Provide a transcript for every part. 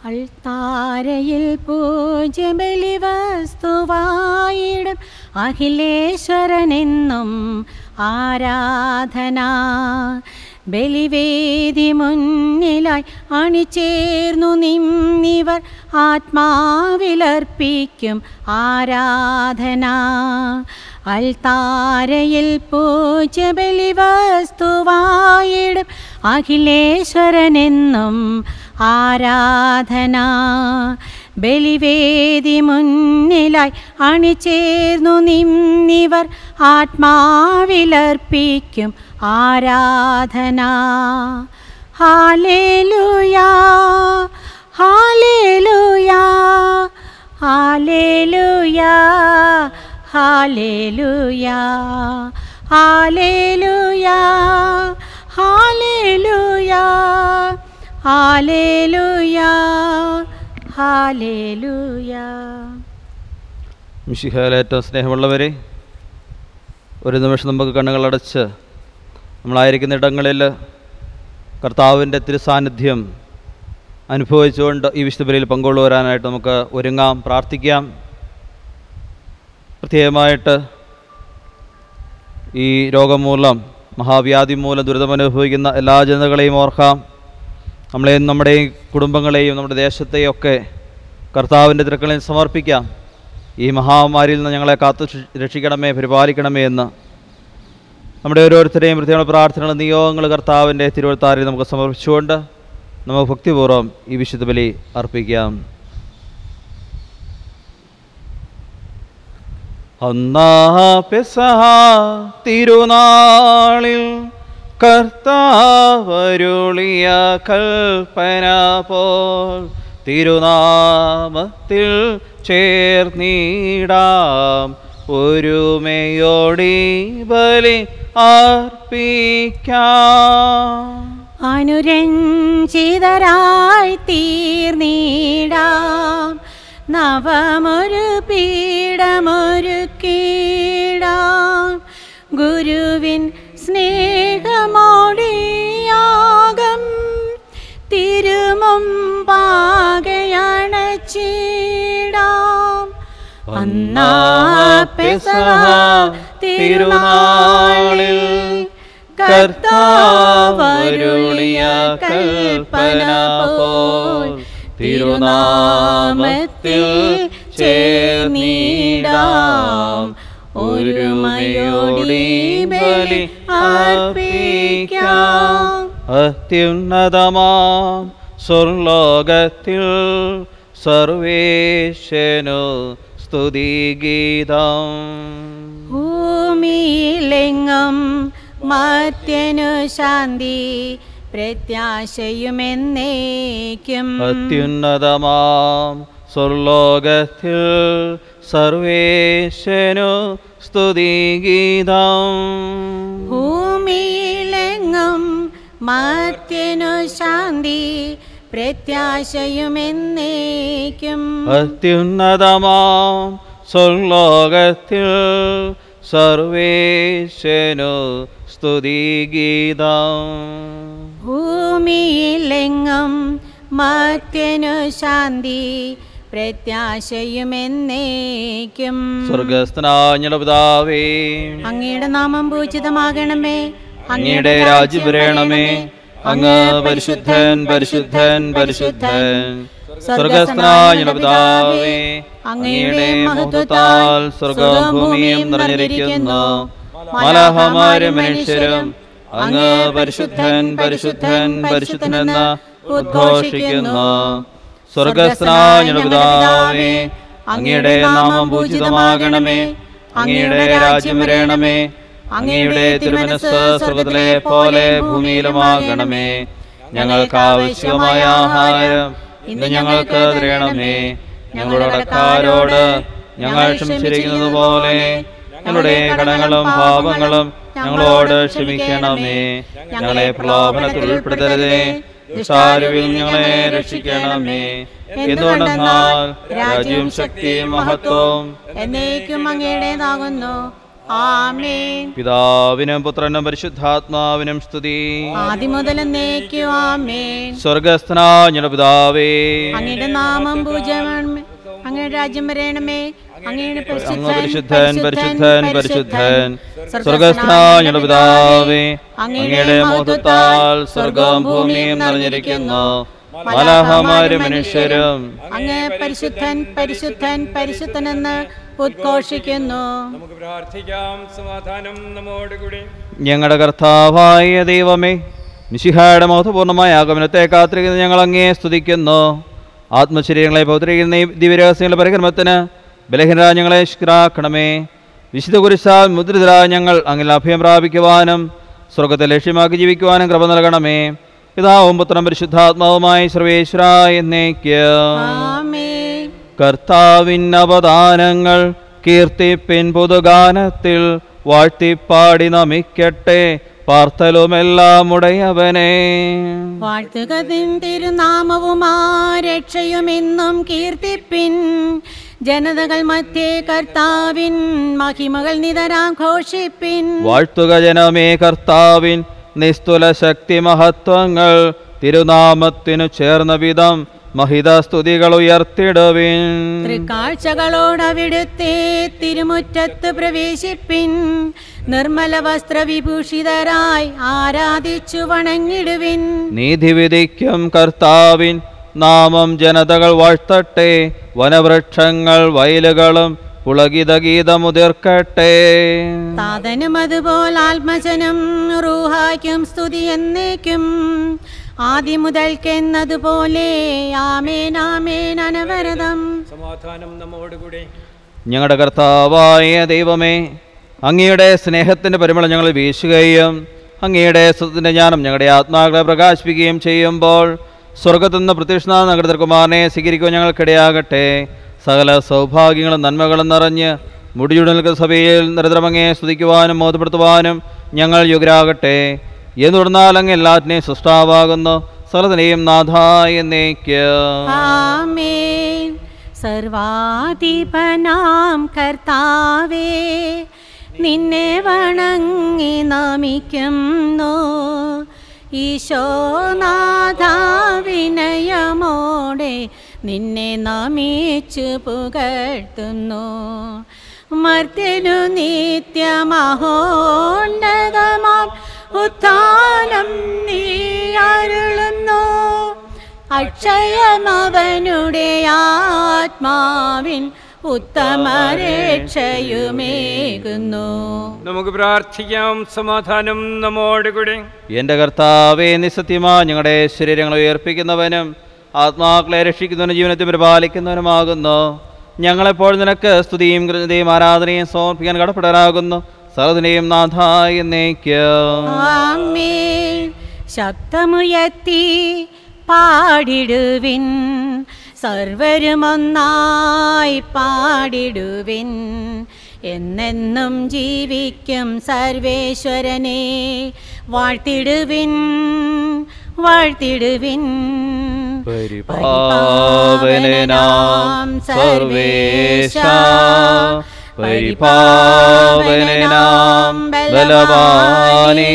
അൾത്താരയിൽ പൂജ്യബലി വസ്തുവായിടും അഖിലേശ്വരനെന്നും ആരാധന ബലിവേദി മുന്നിലായി അണിചേർന്നു നിന്നിവർ ആത്മാവിലർപ്പിക്കും ആരാധന അൽത്താരയിൽ പൂജ്യബലി വസ്തുവായിടും അഖിലേശ്വരനെന്നും ആരാധന ബലിവേദി മുന്നിലായി അണിചേർന്നു നിന്നിവർ ആത്മാവിലർപ്പിക്കും ആരാധന ഹാലേലുയാ ഹാലേലുയാ ഹാലേലുയാ ഹാലേലുയാ ഹാലേലുയാ ഹാലേലുയാ ഹാലേലുയാ ഹാലേലുയാ മിഷിഹാലേറ്റവും സ്നേഹമുള്ളവരെ ഒരു നിമിഷം നമുക്ക് കണ്ണുകളടച്ച് നമ്മളായിരിക്കുന്ന ഇടങ്ങളിൽ കർത്താവിൻ്റെ തിരുസാന്നിധ്യം അനുഭവിച്ചുകൊണ്ട് ഈ വിശുദ്ധ ബലിയിൽ പങ്കുകൊള്ളുവരാനായിട്ട് നമുക്ക് ഒരുങ്ങാം പ്രാർത്ഥിക്കാം പ്രത്യേകമായിട്ട് ഈ രോഗം മൂലം മഹാവ്യാധി മൂലം ദുരിതമനുഭവിക്കുന്ന എല്ലാ ജനതകളെയും ഓർക്കാം നമ്മളെയും നമ്മുടെ കുടുംബങ്ങളെയും നമ്മുടെ ദേശത്തെയും ഒക്കെ കർത്താവിൻ്റെ തിരക്കളെയും സമർപ്പിക്കാം ഈ മഹാമാരിയിൽ നിന്ന് ഞങ്ങളെ കാത്തു രക്ഷ- രക്ഷിക്കണമേ പരിപാലിക്കണമേ എന്ന് നമ്മുടെ ഓരോരുത്തരെയും പ്രത്യേക പ്രാർത്ഥനകളും നിയോഗങ്ങൾ കർത്താവിൻ്റെ തിരുവത്താറിൽ നമുക്ക് സമർപ്പിച്ചുകൊണ്ട് നമുക്ക് ഭക്തിപൂർവ്വം ഈ വിശുദ്ധ ബലി അർപ്പിക്കാം ഒന്നാ പെസഹ തിരുനാളിൽ കർത്താവരുളിയ കൽപ്പന പോൽ തിരുനാമത്തിൽ ചേർന്നിടാം ഒരുമയോടി ബലി അർപ്പിക്കാം അനുരഞ്ജിതരായി തീർന്നിടാം നവമൊരു പീഠമൊരു കീടാം ഗുരുവിൻ സ്നേഹമോടിയാകം തിരുമുമ്പാകയണച്ചിടാം അന്നാ പെസഹ തിരുനാളിൽ കർത്താവരുളിയ കൽപ്പന പോൽ തിരുനാമത്തിൽ ചേർന്നിടാം ഒരുമയോടി ബലി അർപ്പിക്കാം അത്യുന്നതമാം സ്വർലോകത്തിൽ സർവേശനു സ്തുതിഗീതം ഭൂമിയിലെങ്ങും മർത്യനു ശാന്തി പ്രത്യാശയുമെന്നേക്കും അത്യുന്നതമാം സ്വർലോകത്തിൽ സർവേശനു സ്തുതിഗീതം ഭൂമിയിലെങ്ങും മർത്യനു ശാന്തി പ്രത്യാശയുമെന്നേക്കും അത്യുന്നതമാം സ്വർലോകത്തിൽ സർവേശനു സ്തുതിഗീതം ഭൂമിയിലെങ്ങും മർത്യനു ശാന്തി പ്രത്യാശയുമെന്നേക്കും സ്വർഗസ്ഥനാഞ്ഞ പിതാവേ അങ്ങയുടെ നാമം പൂജിതമാകണമേ അങ്ങയുടെ രാജ്യം വരേണമേ അങ്ങ് പരിശുദ്ധൻ പരിശുദ്ധൻ പരിശുദ്ധൻ സ്വർഗസ്ഥനായ പിതാവേ അങ്ങയുടെ മഹത്വത്താൽ സ്വർഗവും ഭൂമിയും നിറഞ്ഞിരിക്കുന്നു മലഹമാരും മനുഷ്യരും അങ്ങ് പരിശുദ്ധൻ പരിശുദ്ധൻ പരിശുദ്ധനെന്ന് ഉദ്ഘോഷിക്കുന്നു സ്വർഗസ്ഥനായ പിതാവേ അങ്ങയുടെ നാമം പൂജിതമാകണമേ അങ്ങയുടെ രാജ്യം വരേണമേ അങ്ങയുടെ തിരുമനസ് സ്വർഗത്തിലെ പോലെ ഭൂമിയിലുമാകണമേ ഞങ്ങൾക്ക് ആവശ്യമായ ആഹാരം ഇന്ന് ഞങ്ങൾക്ക് തരണമേ ഞങ്ങളുടെ കടക്കാരോട് ഞങ്ങൾ ക്ഷമിച്ചിരിക്കുന്നത് പോലെ ഞങ്ങളുടെ കടങ്ങളും പാപങ്ങളും ഞങ്ങളോട് ക്ഷമിക്കണമേ ഞങ്ങളെ പ്രലോഭനത്തിൽ ഉൾപ്പെടുത്തരുതേ ദുഷ്ടാരുവിൽ ഞങ്ങളെ രക്ഷിക്കണമേ എന്തുകൊണ്ടെന്നാൽ രാജ്യവും ശക്തിയും മഹത്വവും എന്നേക്കും അങ്ങയുടേതാകുന്നു ആമേൻ പിതാവിനും പുത്രനും പരിശുദ്ധാത്മാവിനും സ്തുതി ആദ്യം മുതൽ എന്നേക്കും ആമേൻ സ്വർഗസ്ഥനായ ഞങ്ങളുടെ പിതാവേ അങ്ങയുടെ നാമം പൂജമേ അങ്ങയുടെ രാജ്യം വരയണമേ അങ്ങയുടെ അങ്ങ് പരിശുദ്ധൻ പരിശുദ്ധൻ പരിശുദ്ധൻ സ്വർഗസ്ഥനായ ഞങ്ങളുടെ പിതാവേ അങ്ങയുടെ മോഹത്താൽ സ്വർഗവും ഭൂമിയും നിറഞ്ഞിരിക്കുന്നു മലഹമാരും മനുഷ്യരും അങ്ങ് പരിശുദ്ധൻ പരിശുദ്ധൻ പരിശുദ്ധനെന്ന് ഉദ്ഘോഷിക്കുന്നു നമുക്ക് പ്രാർത്ഥിക്കാം സമാധാനം നമ്മോടുകൂടി ഞങ്ങളുടെ കർത്താവായ ദൈവമേ മിശിഹായുടെ മഹത്വപൂർണ്ണമായ ആഗമനത്തെ കാത്തിരിക്കുന്ന ഞങ്ങൾ അങ്ങേ സ്തുതിക്കുന്നു ആത്മശരീരങ്ങളെ പൗത്രിക്കുന്ന ഈ ദിവ്യരഹസ്യങ്ങളുടെ പരിക്രമത്തിന് ബലഹീനരായ ഞങ്ങളെ ശുക്രാക്കണമേ വിശുദ്ധ കുരിശാൽ മുദ്രിതരായ ഞങ്ങൾ അങ്ങിൽ അഭയം പ്രാപിക്കുവാനും സ്വർഗത്തെ ലക്ഷ്യമാക്കി ജീവിക്കുവാനും കൃപ നൽകണമേ പിതാവും പുത്രം പരിശുദ്ധാത്മാവുമായി സർവേശ്വര എന്നേക്ക് ആമേൻ കർത്താവിൻ അവദാനങ്ങൾ കീർത്തിപ്പിൻ പുതുഗാനത്തിൽ വാഴ്ത്തിപ്പാടി നമിക്കട്ടെ പാർത്തലുമെല്ലാം ഉടയവനെ വാഴ്ത്തുക നിൻ തിരുനാമവും ആ രക്ഷയും എന്നും കീർത്തിപ്പിൻ ജനതകൾ മധ്യേ കർത്താവിൻ മഹിമകൾ നിതരാം ഘോഷിപ്പിൻ വാഴ്ത്തുക ജനമേ കർത്താവിൻ നിസ്തുല ശക്തി മഹത്വങ്ങൾ തിരുനാമത്തിനു ചേർന്ന വിധം മഹിത സ്തുതികൾ ഉയർത്തിടുവിൻ തൃക്കാഴ്ചകളോടവിടുത്തെ തിരുമുറ്റത്ത് പ്രവേശിപ്പിൻ നിർമ്മല വസ്ത്രവിഭൂഷിതരായി ആരാധിച്ചു വണങ്ങിടുവിൻ നീതി വിധിക്കും കർത്താവിൻ നാമം ജനതകൾ വാഴ്ത്തട്ടെ വനവൃക്ഷങ്ങൾ വയലുകളും പുളകിത ഗീതമുതിർക്കട്ടെ താതനും അതുപോൽ ആത്മജനം റൂഹായ്ക്കും സ്തുതി എന്നേക്കും ആദ്യം മുതൽക്കെന്നതുപോലെ ആമേൻ ആമേൻ അനവരതം സമാധാനം നമ്മോടുകൂടി ഞങ്ങളുടെ കർത്താവായ ദൈവമേ അങ്ങയുടെ സ്നേഹത്തിൻ്റെ പരിമളം ഞങ്ങൾ വീശുകയും അങ്ങയുടെ സ്വത്തിൻ്റെ ജ്ഞാനം ഞങ്ങളുടെ ആത്മാക്കളെ പ്രകാശിപ്പിക്കുകയും ചെയ്യുമ്പോൾ സ്വർഗത്തു നിന്ന് പ്രത്യക്ഷ നഗരത്തിൽ കുമാരനെ സ്വീകരിക്കുവാൻ ഞങ്ങൾക്കിടയാകട്ടെ സകല സൗഭാഗ്യങ്ങളും നന്മകളും നിറഞ്ഞ് മുടിചുട നിൽക്കുന്ന സഭയിൽ നിരന്തരമങ്ങയെ സ്തുതിക്കുവാനും ബോധപ്പെടുത്തുവാനും ഞങ്ങൾ യോഗ്യരാകട്ടെ എന്ന് തുടർന്നാൽ അങ്ങ് എല്ലാറ്റിനെയും സൃഷ്ടാവാകുന്നു സകലത്തിനെയും നാഥായ എന്നേക്ക് ആമേൻ സർവാധിപനാം കർത്താവേ നിന്നെ വണങ്ങി നമിക്കുന്നു ഈശോനാഥാവിനയമോടെ നിന്നെ നമിച്ചു പുകഴ്ത്തുന്നു മർത്യനു നിത്യമഹോന്നതമാം ഉത്ഥാനം നീ അരുളുന്നു അക്ഷയമവനുടെ ആത്മാവിൻ ഉത്തമരക്ഷയുമേകുന്നു നമുക്ക് പ്രാർത്ഥിക്കാം സമാധാനം നമ്മോടുകൂടി എൻ്റെ കർത്താവേ നിസത്യമാ ഞങ്ങളുടെ ശരീരങ്ങളെ ഉയർപ്പിക്കുന്നവനും ആത്മാക്കളെ രക്ഷിക്കുന്നവനും ജീവനത്തെ പരിപാലിക്കുന്നവനുമാകുന്നു ഞങ്ങളെപ്പോൾ നിനക്ക് സ്തുതിയും കൃതയും ആരാധനയും സമർപ്പിക്കാൻ കടപ്പെടാനാകുന്നു സർവ്വതിനെയും നാഥായ എന്നേക്ക് ആമേൻ ശബ്ദമുയർത്തി പാടിടുവിൻ സർവരുമൊന്നായി പാടിടുവിൻ എന്നെന്നും ജീവിക്കും സർവേശ്വരനെ വാഴ്ത്തിടുവിൻ വാഴ്ത്തിടുവിൻ പരിപാവനാം സർവേശ പരിപാവനാം ബലവാനേ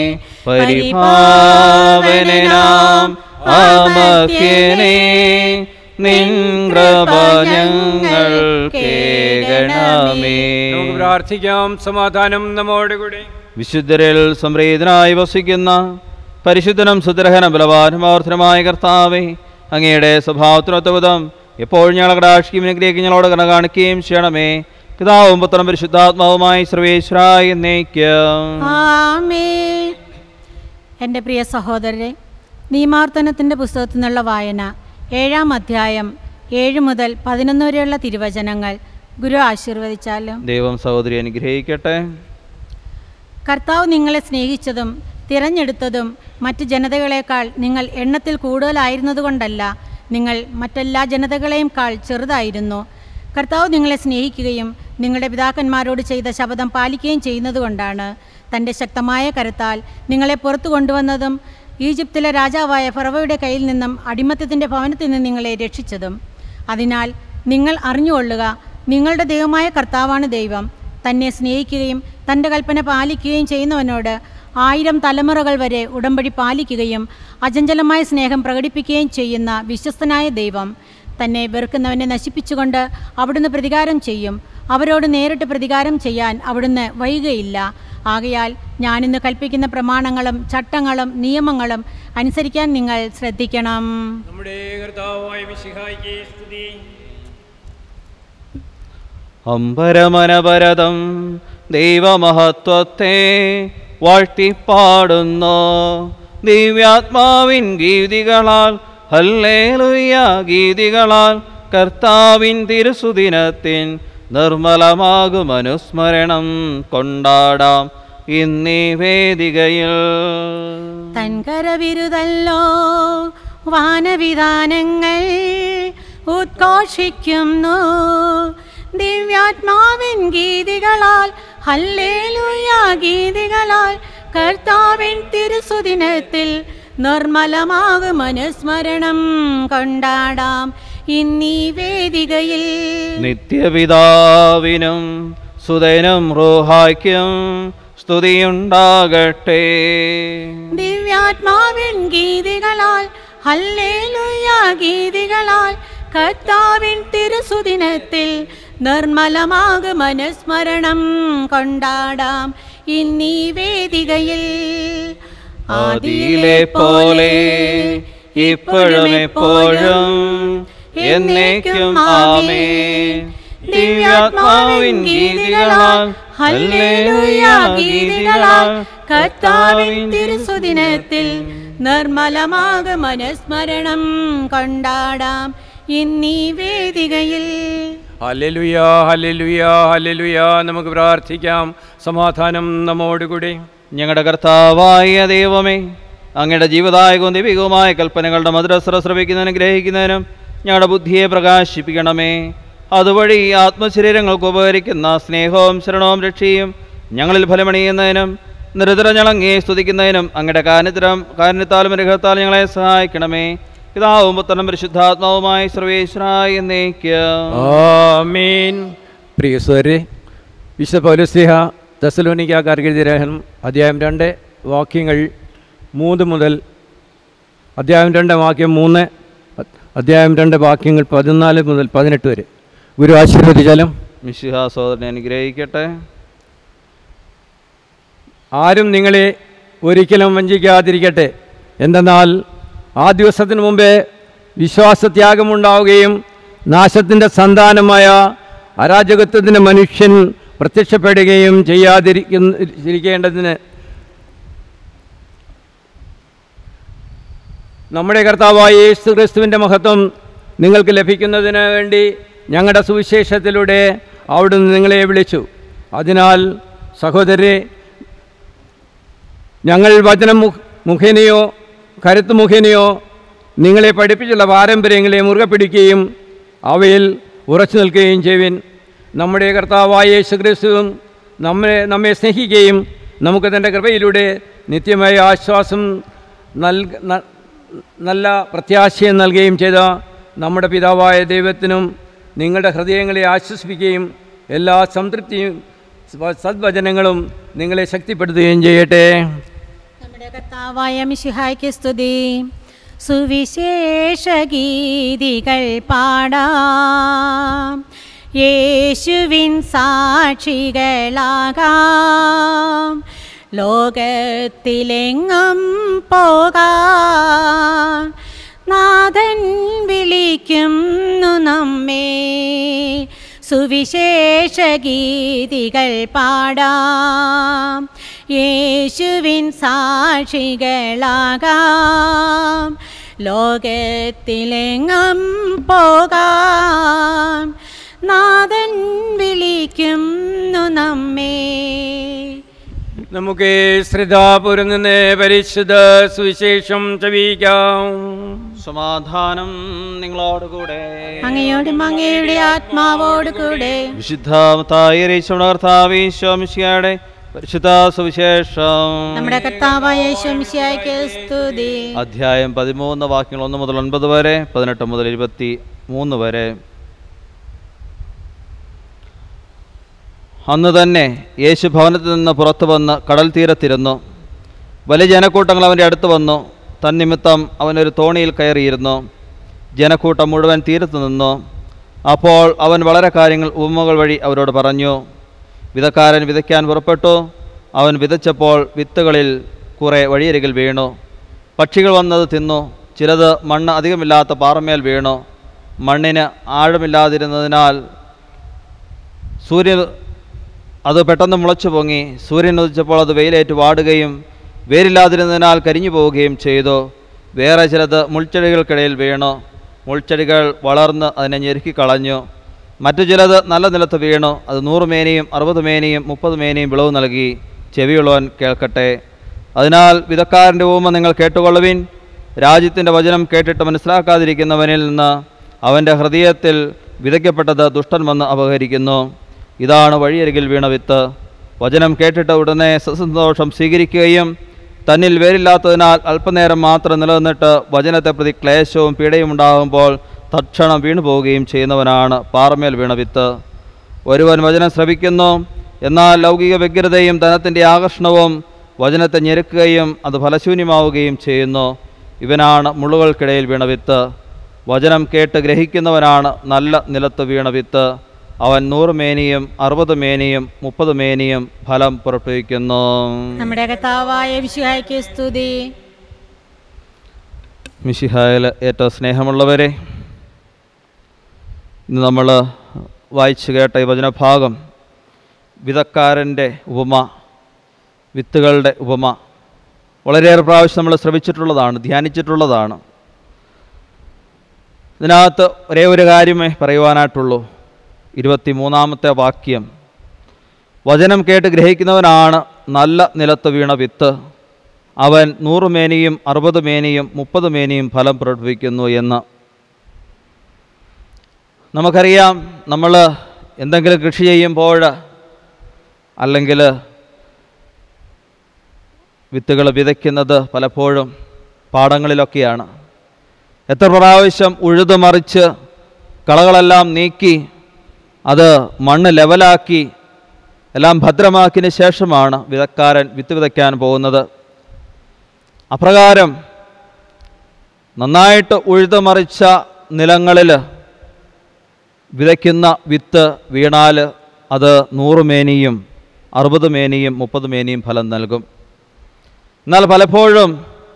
പരിപാവനാം ആമക്യനേ നിൻ കൃപ ഞങ്ങൾ കേകണമേ നമുക്ക് പ്രാർത്ഥിക്കാം സമാധാനം നമ്മോടുകൂടി വിശുദ്ധരിൽ സംപ്രീതനായി വസിക്കുന്ന പരിശുദ്ധനും സുദ്രഹനും ബലവാനുമാർത്ഥനമായ കർത്താവേ അങ്ങയുടെ സ്വഭാവത്തിനൊത്തവിധം എപ്പോഴും ഞങ്ങളെ കടാക്ഷിക്കും അനുഗ്രഹിക്കും ഞങ്ങളോട് കണ കാണിക്കുകയും ചെയ്യണമേ പിതാവും പുത്രനും പരിശുദ്ധാത്മാവുമായി സർവേശ്വരായി എന്നേക്കും ആമേൻ എൻ്റെ പ്രിയ സഹോദരരെ നിയമാർത്തനത്തിൻ്റെ പുസ്തകത്തിൽ നിന്നുള്ള വായന ഏഴാം അധ്യായം ഏഴ് മുതൽ പതിനൊന്ന് വരെയുള്ള തിരുവചനങ്ങൾ ഗുരു ആശീർവദിച്ചാലും ദൈവം സഹോദരി അനുഗ്രഹിക്കട്ടെ കർത്താവ് നിങ്ങളെ സ്നേഹിച്ചതും തിരഞ്ഞെടുത്തതും മറ്റ് ജനതകളെക്കാൾ നിങ്ങൾ എണ്ണത്തിൽ കൂടുതലായിരുന്നതുകൊണ്ടല്ല നിങ്ങൾ മറ്റെല്ലാ ജനതകളെയും കാൾ ചെറുതായിരുന്നു കർത്താവ് നിങ്ങളെ സ്നേഹിക്കുകയും നിങ്ങളുടെ പിതാക്കന്മാരോട് ചെയ്ത ശപഥം പാലിക്കുകയും ചെയ്യുന്നതുകൊണ്ടാണ് തൻ്റെ ശക്തമായ കരത്താൽ നിങ്ങളെ പുറത്തു കൊണ്ടുവന്നതും ഈജിപ്തിലെ രാജാവായ ഫറവയുടെ കയ്യിൽ നിന്നും അടിമത്തത്തിൻ്റെ ഭവനത്തിൽ നിന്ന് നിങ്ങളെ രക്ഷിച്ചതും അതിനാൽ നിങ്ങൾ അറിഞ്ഞുകൊള്ളുക നിങ്ങളുടെ ദൈവമായ കർത്താവാണ് ദൈവം തന്നെ സ്നേഹിക്കുകയും തൻ്റെ കൽപ്പന പാലിക്കുകയും ചെയ്യുന്നവനോട് ആയിരം തലമുറകൾ വരെ ഉടമ്പടി പാലിക്കുകയും അചഞ്ചലമായ സ്നേഹം പ്രകടിപ്പിക്കുകയും ചെയ്യുന്ന വിശ്വസ്തനായ ദൈവം തന്നെ വെറുക്കുന്നവനെ നശിപ്പിച്ചുകൊണ്ട് അവിടുന്ന് പ്രതികാരം ചെയ്യും അവരോട് നേരിട്ട് പ്രതികാരം ചെയ്യാൻ അവിടുന്ന് വൈകുകയില്ല ആകയാൽ ഞാനിന്ന് കൽപ്പിക്കുന്ന പ്രമാണങ്ങളും ചട്ടങ്ങളും നിയമങ്ങളും അനുസരിക്കാൻ നിങ്ങൾ ശ്രദ്ധിക്കണം നമ്മുടെ കർത്താവായ വിശിഹായിക്ക് സ്തുതി അമ്പരമനപരതം ദൈവമഹത്വത്തെ വാഴ്ത്തിപ്പാടുന്നു ദിവ്യാത്മാവിൻ ഗീതികളാൽ ഹല്ലേലുയ ഗീതികളാൽ കർത്താവിൻ തിരുസുദിനത്തിൻ നിർമ്മലമാകും അനുസ്മരണം കൊണ്ടാടാം ഇന്നീ വേദികയിൽ തൻകരവിരുതല്ലോ വാനവിധാനങ്ങൾ ഉദ്ഘോഷിക്കുന്നു ദിവ്യാത്മാവിൻ ഗീതികളാൽ ഹല്ലേലൂയ ഗീതികളാൽ കർത്താവിൻ തിരുസുദിനത്തിൽ നിർമ്മലമാകും അനുസ്മരണം കൊണ്ടാടാം ഇന്നീ വേദികയിൽ നിത്യപിതാവിനും സുതനും റോഹായ്ക്കും സ്തുതിയുണ്ടാകട്ടെ ദിവ്യാത്മാവിൻ ഗീതികളാൽ ഹല്ലേലൂയ ഗീതികളാൽ കർത്താവിൻ തിരുസുദിനത്തിൽ നിർമ്മലമാകും അനുസ്മരണം കൊണ്ടാടാം ഇന്നീ വേദികയിൽ ആദിയിലെ പോലെ ഇപ്പോഴും എപ്പോഴും എന്നേക്കും ആമേൻ ദിവ്യാത്മാവിൻ ഗീതികളാൽ ഹല്ലേലൂയ ഗീതികളാൽ കർത്താവിൻ തിരുസുദിനത്തിൽ നിർമ്മലമാകും അനുസ്മരണം കൊണ്ടാടാം ഇന്നീ വേദികയിൽ ഹല്ലേലൂയ ഹല്ലേലൂയ ഹല്ലേലൂയ നമുക്ക് പ്രാർത്ഥിക്കാം സമാധാനം നമ്മോടുകൂടി ഞങ്ങളുടെ കർത്താവായ ദൈവമേ അങ്ങയുടെ ജീവദായകവും ദൈവികവുമായ കൽപ്പനകളുടെ മധുരസ്ര ശ്രവിക്കുന്നതിനും ഗ്രഹിക്കുന്നതിനും ഞങ്ങളുടെ ബുദ്ധിയെ പ്രകാശിപ്പിക്കണമേ അതുവഴി ആത്മശരീരങ്ങൾക്ക് ഉപകരിക്കുന്ന സ്നേഹവും ശരണവും രക്ഷയും ഞങ്ങളിൽ ഫലമണിയുന്നതിനും നിരന്തരം ഞങ്ങളങ്ങേ സ്തുതിക്കുന്നതിനും അങ്ങയുടെ കാരണത്തിലും കാരണത്താലും രഹത്താലും ഞങ്ങളെ സഹായിക്കണമേ പിതാവും പുത്രനും പരിശുദ്ധാത്മാവുമായി സർവേശ്വരായ എന്നേക്കും ആമീൻ പ്രിയ സ്വരെ വിശുദ്ധ പൗരസ്ലിഹ തെസലോനിക്കാർക്ക് എഴുതിയ ലേഖനം അധ്യായം രണ്ട് വാക്യങ്ങൾ മൂന്ന് മുതൽ അധ്യായം രണ്ട് വാക്യം മൂന്ന് അധ്യായം രണ്ട് വാക്യങ്ങൾ പതിനാല് മുതൽ പതിനെട്ട് വരെ ഗുരു ആശീർവദിച്ചാലും മിശിഹ സോദരനെ അനുഗ്രഹിക്കട്ടെ ആരും നിങ്ങളെ ഒരിക്കലും വഞ്ചിക്കാതിരിക്കട്ടെ എന്തെന്നാൽ ആ ദിവസത്തിന് മുമ്പേ വിശ്വാസത്യാഗമുണ്ടാവുകയും നാശത്തിൻ്റെ സന്താനമായ അരാജകത്വത്തിന് മനുഷ്യൻ പ്രത്യക്ഷപ്പെടുകയും ചെയ്യാതിരിക്കുന്ന ഇരിക്കേണ്ടതിന് നമ്മുടെ കർത്താവായ യേശു ക്രിസ്തുവിൻ്റെ മഹത്വം നിങ്ങൾക്ക് ലഭിക്കുന്നതിന് വേണ്ടി ഞങ്ങളുടെ സുവിശേഷത്തിലൂടെ അവിടുന്ന് നിങ്ങളെ വിളിച്ചു അതിനാൽ സഹോദരരെ ഞങ്ങൾ വചനം മുഖ മുഖേനയോ കരുത്ത് മുഖേനയോ നിങ്ങളെ പഠിപ്പിച്ചുള്ള പാരമ്പര്യങ്ങളെ മുറുകെ പിടിക്കുകയും അവയിൽ ഉറച്ചു നിൽക്കുകയും ചെയ്യുവിൻ നമ്മുടെ കർത്താവായ യേശു ക്രിസ്തുവും നമ്മെ നമ്മെ സ്നേഹിക്കുകയും നമുക്ക് തൻ്റെ കൃപയിലൂടെ നിത്യമായ ആശ്വാസം നൽക ന- നല്ല പ്രത്യാശയം നൽകുകയും ചെയ്ത നമ്മുടെ പിതാവായ ദൈവത്തിനും നിങ്ങളുടെ ഹൃദയങ്ങളെ ആശ്വസിപ്പിക്കുകയും എല്ലാ സംതൃപ്തിയും സ്വ- സദ്വചനങ്ങളും നിങ്ങളെ ശക്തിപ്പെടുത്തുകയും ചെയ്യട്ടെ നമ്മുടെ കർത്താവായ മിശിഹായ്ക്ക് സ്തുതി സുവിശേഷ ഗീതികൾ പാടാം യേശുവിൻ സാക്ഷികളാകാം ലോകത്തിലെങ്ങും പോകാം നാഥൻ വിളിക്കുന്നു നമ്മെ സുവിശേഷ ഗീതികൾ പാടാം യേശുവിൻ സാക്ഷികളാകാം ലോകത്തിലെങ്ങും പോകാം നാഥൻ വിളിക്കുന്നു നമ്മെ നമുക്ക് ശ്രദ്ധാപുരം നിന്ന് പരിശുദ്ധ സുവിശേഷം ചവിക്കാം സമാധാനം നിങ്ങളോടുകൂടെ അങ്ങയോടും അങ്ങയുടെ ആത്മാവോട് കൂടെ വിശുദ്ധമത്തായ കർത്താവീശ്വമിശിയുടെ പരിശുദ്ധ സുവിശേഷം നമ്മുടെ കർത്താവായ ശംശിയായ്ക്ക് സ്തുതി അധ്യായം പതിമൂന്ന് വാക്യങ്ങൾ ഒന്ന് മുതൽ ഒൻപത് വരെ പതിനെട്ട് മുതൽ ഇരുപത്തി മൂന്ന് വരെ അന്ന് തന്നെ യേശു ഭവനത്തിൽ നിന്ന് പുറത്തു വന്ന് കടൽ തീരത്തിരുന്നു വലിയ ജനക്കൂട്ടങ്ങൾ അവൻ്റെ അടുത്ത് വന്നു തന്നിമിത്തം അവനൊരു തോണിയിൽ കയറിയിരുന്നു ജനക്കൂട്ടം മുഴുവൻ തീരത്ത് നിന്നു അപ്പോൾ അവൻ വളരെ കാര്യങ്ങൾ ഉപമകൾ വഴി അവരോട് പറഞ്ഞു വിതക്കാരൻ വിതയ്ക്കാൻ പുറപ്പെട്ടു അവൻ വിതച്ചപ്പോൾ വിത്തുകളിൽ കുറേ വഴിയരികിൽ വീണു പക്ഷികൾ വന്നത് തിന്നു ചിലത് മണ്ണ് അധികമില്ലാത്ത പാറമേൽ വീണു മണ്ണിന് ആഴമില്ലാതിരുന്നതിനാൽ സൂര്യൻ അത് പെട്ടെന്ന് മുളച്ചു പൊങ്ങി സൂര്യൻ ഉദിച്ചപ്പോൾ അത് വെയിലേറ്റ് വാടുകയും വേരില്ലാതിരുന്നതിനാൽ കരിഞ്ഞു പോവുകയും ചെയ്തു വേറെ ചിലത് മുൾച്ചെടികൾക്കിടയിൽ വീണു മുൾച്ചെടികൾ വളർന്ന് അതിനെ ഞെരുക്കി കളഞ്ഞു മറ്റു ചിലത് നല്ല നിലത്ത് വീണു അത് നൂറ് മേനിയും അറുപത് മേനിയും മുപ്പത് മേനിയും വിളവ് നൽകി ചെവിയുള്ളവൻ കേൾക്കട്ടെ അതിനാൽ വിധക്കാരൻ്റെ ഊമ നിങ്ങൾ കേട്ടുകൊള്ളുവിൻ രാജ്യത്തിൻ്റെ വചനം കേട്ടിട്ട് മനസ്സിലാക്കാതിരിക്കുന്നവനിൽ നിന്ന് അവൻ്റെ ഹൃദയത്തിൽ വിതയ്ക്കപ്പെട്ടത് ദുഷ്ടൻ വന്ന് അപഹരിക്കുന്നു ഇതാണ് വഴിയരികിൽ വീണ വിത്ത് വചനം കേട്ടിട്ട് ഉടനെ സസന്തോഷം സ്വീകരിക്കുകയും തന്നിൽ വേരില്ലാത്തതിനാൽ അല്പനേരം മാത്രം നിലനിന്നിട്ട് വചനത്തെ പ്രതി ക്ലേശവും പീഡയും ഉണ്ടാകുമ്പോൾ തക്ഷണം വീണു പോവുകയും ചെയ്യുന്നവനാണ് പാറമേൽ വീണ വിത്ത് ഒരുവൻ വചനം ശ്രവിക്കുന്നു എന്നാൽ ലൗകിക വ്യഗ്രതയും ധനത്തിൻ്റെ ആകർഷണവും വചനത്തെ ഞെരുക്കുകയും അത് ഫലശൂന്യമാവുകയും ചെയ്യുന്നു ഇവനാണ് മുള്ളുകൾക്കിടയിൽ വീണ വിത്ത് വചനം കേട്ട് ഗ്രഹിക്കുന്നവനാണ് നല്ല നിലത്ത് വീണ വിത്ത് അവൻ നൂറ് മേനിയും അറുപത് മേനിയും മുപ്പത് മേനിയും ഫലം പുറപ്പെടുവിക്കുന്നു നമ്മുടെ കർത്താവായ വിശുഹായ്ക്ക് സ്തുതി മിഷിഹായിൽ ഏറ്റവും സ്നേഹമുള്ളവരെ ഇന്ന് നമ്മൾ വായിച്ചു കേട്ട ഈ വചനഭാഗം വിധക്കാരൻ്റെ ഉപമ വിത്തുകളുടെ ഉപമ വളരെയേറെ പ്രാവശ്യം നമ്മൾ ശ്രമിച്ചിട്ടുള്ളതാണ് ധ്യാനിച്ചിട്ടുള്ളതാണ് ഇതിനകത്ത് ഒരേ ഒരു കാര്യമേ പറയുവാനായിട്ടുള്ളൂ ഇരുപത്തി മൂന്നാമത്തെ വാക്യം വചനം കേട്ട് ഗ്രഹിക്കുന്നവനാണ് നല്ല നിലത്ത് വീണ വിത്ത് അവൻ നൂറ് മേനിയും അറുപത് മേനിയും മുപ്പത് മേനിയും ഫലം പ്രകടിപ്പിക്കുന്നു എന്ന് നമുക്കറിയാം നമ്മൾ എന്തെങ്കിലും കൃഷി ചെയ്യുമ്പോൾ അല്ലെങ്കിൽ വിത്തുകൾ വിതയ്ക്കുന്നത് പലപ്പോഴും പാടങ്ങളിലൊക്കെയാണ് എത്ര പ്രാവശ്യം ഉഴുതുമറിച്ച് കളകളെല്ലാം നീക്കി അത് മണ്ണ് ലെവലാക്കി എല്ലാം ഭദ്രമാക്കിയതിന് ശേഷമാണ് വിതക്കാരൻ വിത്ത് വിതയ്ക്കാൻ പോകുന്നത് അപ്രകാരം നന്നായിട്ട് ഉഴുതുമറിച്ച നിലങ്ങളിൽ വിതയ്ക്കുന്ന വിത്ത് വീണാൽ അത് നൂറ് മേനിയും അറുപത് മേനിയും മുപ്പത് മേനിയും ഫലം നൽകും എന്നാൽ പലപ്പോഴും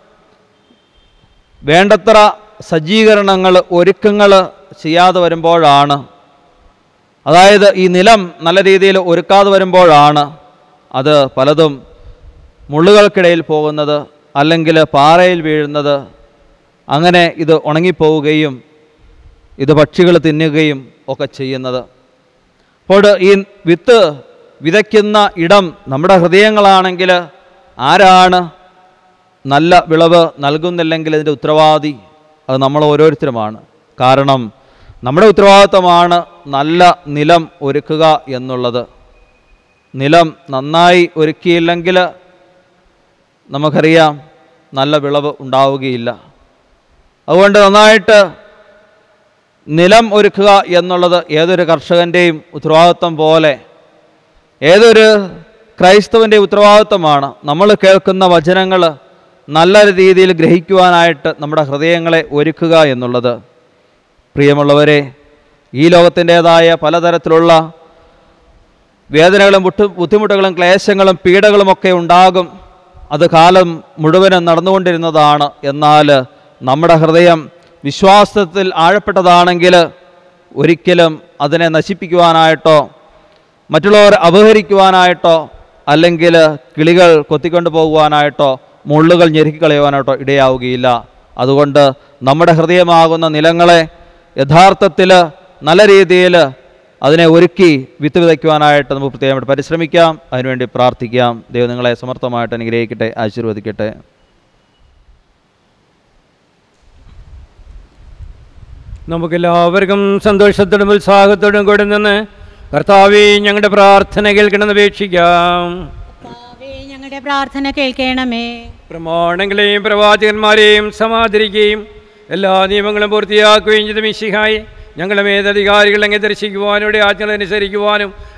വേണ്ടത്ര സജ്ജീകരണങ്ങൾ ഒരുക്കങ്ങൾ ചെയ്യാതെ വരുമ്പോഴാണ് അതായത് ഈ നിലം നല്ല രീതിയിൽ ഒരുക്കാതെ വരുമ്പോഴാണ് അത് പലതും മുള്ളുകൾക്കിടയിൽ പോകുന്നത് അല്ലെങ്കിൽ പാറയിൽ വീഴുന്നത് അങ്ങനെ ഇത് ഉണങ്ങിപ്പോവുകയും ഇത് പക്ഷികൾ തിന്നുകയും ഒക്കെ ചെയ്യുന്നത് അപ്പോൾ ഈ വിത്ത് വിതയ്ക്കുന്ന ഇടം നമ്മുടെ ഹൃദയങ്ങളാണെങ്കിൽ ആരാണ് നല്ല വിളവ് നൽകുന്നില്ലെങ്കിൽ ഇതിൻ്റെ ഉത്തരവാദി അത് നമ്മൾ ഓരോരുത്തരുമാണ് കാരണം നമ്മുടെ ഉത്തരവാദിത്തമാണ് നല്ല നിലം ഒരുക്കുക എന്നുള്ളത് നിലം നന്നായി ഒരുക്കിയില്ലെങ്കിൽ നമുക്കറിയാം നല്ല വിളവ് ഉണ്ടാവുകയില്ല അതുകൊണ്ട് നന്നായിട്ട് നിലം ഒരുക്കുക എന്നുള്ളത് ഏതൊരു കർഷകൻ്റെയും ഉത്തരവാദിത്വം പോലെ ഏതൊരു ക്രൈസ്തവൻ്റെ ഉത്തരവാദിത്വമാണ് നമ്മൾ കേൾക്കുന്ന വചനങ്ങൾ നല്ല രീതിയിൽ ഗ്രഹിക്കുവാനായിട്ട് നമ്മുടെ ഹൃദയങ്ങളെ ഒരുക്കുക എന്നുള്ളത് പ്രിയമുള്ളവരെ ഈ ലോകത്തിൻ്റേതായ പലതരത്തിലുള്ള വേദനകളും ബുദ്ധി ബുദ്ധിമുട്ടുകളും ക്ലേശങ്ങളും പീഡകളുമൊക്കെ ഉണ്ടാകും അത് കാലം മുഴുവനും നടന്നുകൊണ്ടിരുന്നതാണ് എന്നാൽ നമ്മുടെ ഹൃദയം വിശ്വാസത്തിൽ ആഴപ്പെട്ടതാണെങ്കിൽ ഒരിക്കലും അതിനെ നശിപ്പിക്കുവാനായിട്ടോ മറ്റുള്ളവർ അപഹരിക്കുവാനായിട്ടോ അല്ലെങ്കിൽ കിളികൾ കൊത്തിക്കൊണ്ട് പോകുവാനായിട്ടോ മുള്ളുകൾ ഞെരുക്കിക്കളയുവാനായിട്ടോ ഇടയാവുകയില്ല അതുകൊണ്ട് നമ്മുടെ ഹൃദയമാകുന്ന നിലങ്ങളെ യഥാർത്ഥത്തിൽ നല്ല രീതിയിൽ അതിനെ ഒരുക്കി വിത്ത് വിതയ്ക്കുവാനായിട്ട് നമുക്ക് പ്രത്യേകമായിട്ട് പരിശ്രമിക്കാം അതിനുവേണ്ടി പ്രാർത്ഥിക്കാം ദൈവം നിങ്ങളെ സമർത്ഥമായിട്ട് അനുഗ്രഹിക്കട്ടെ ആശീർവദിക്കട്ടെ നമുക്കെല്ലാവർക്കും സന്തോഷത്തോടും ഉത്സാഹത്തോടും കൂടെ നിന്ന് കർത്താവെ ഞങ്ങളുടെ പ്രാർത്ഥന കേൾക്കണമെന്ന് അപേക്ഷിക്കാം കർത്താവേ, ഞങ്ങളുടെ പ്രാർത്ഥന കേൾക്കണമേ പ്രമാണങ്ങളെയും പ്രവാചകന്മാരെയും സമാദരിക്കുകയും എല്ലാ നിയമങ്ങളും പൂർത്തിയാക്കുകയും ചെയ്ത മിശിഹായി ഞങ്ങളുടെ മേലധികാരികൾ അങ്ങ് ദർശിക്കുവാനും ഇവിടെ ആജ്ഞകൾ അനുസരിക്കുവാനും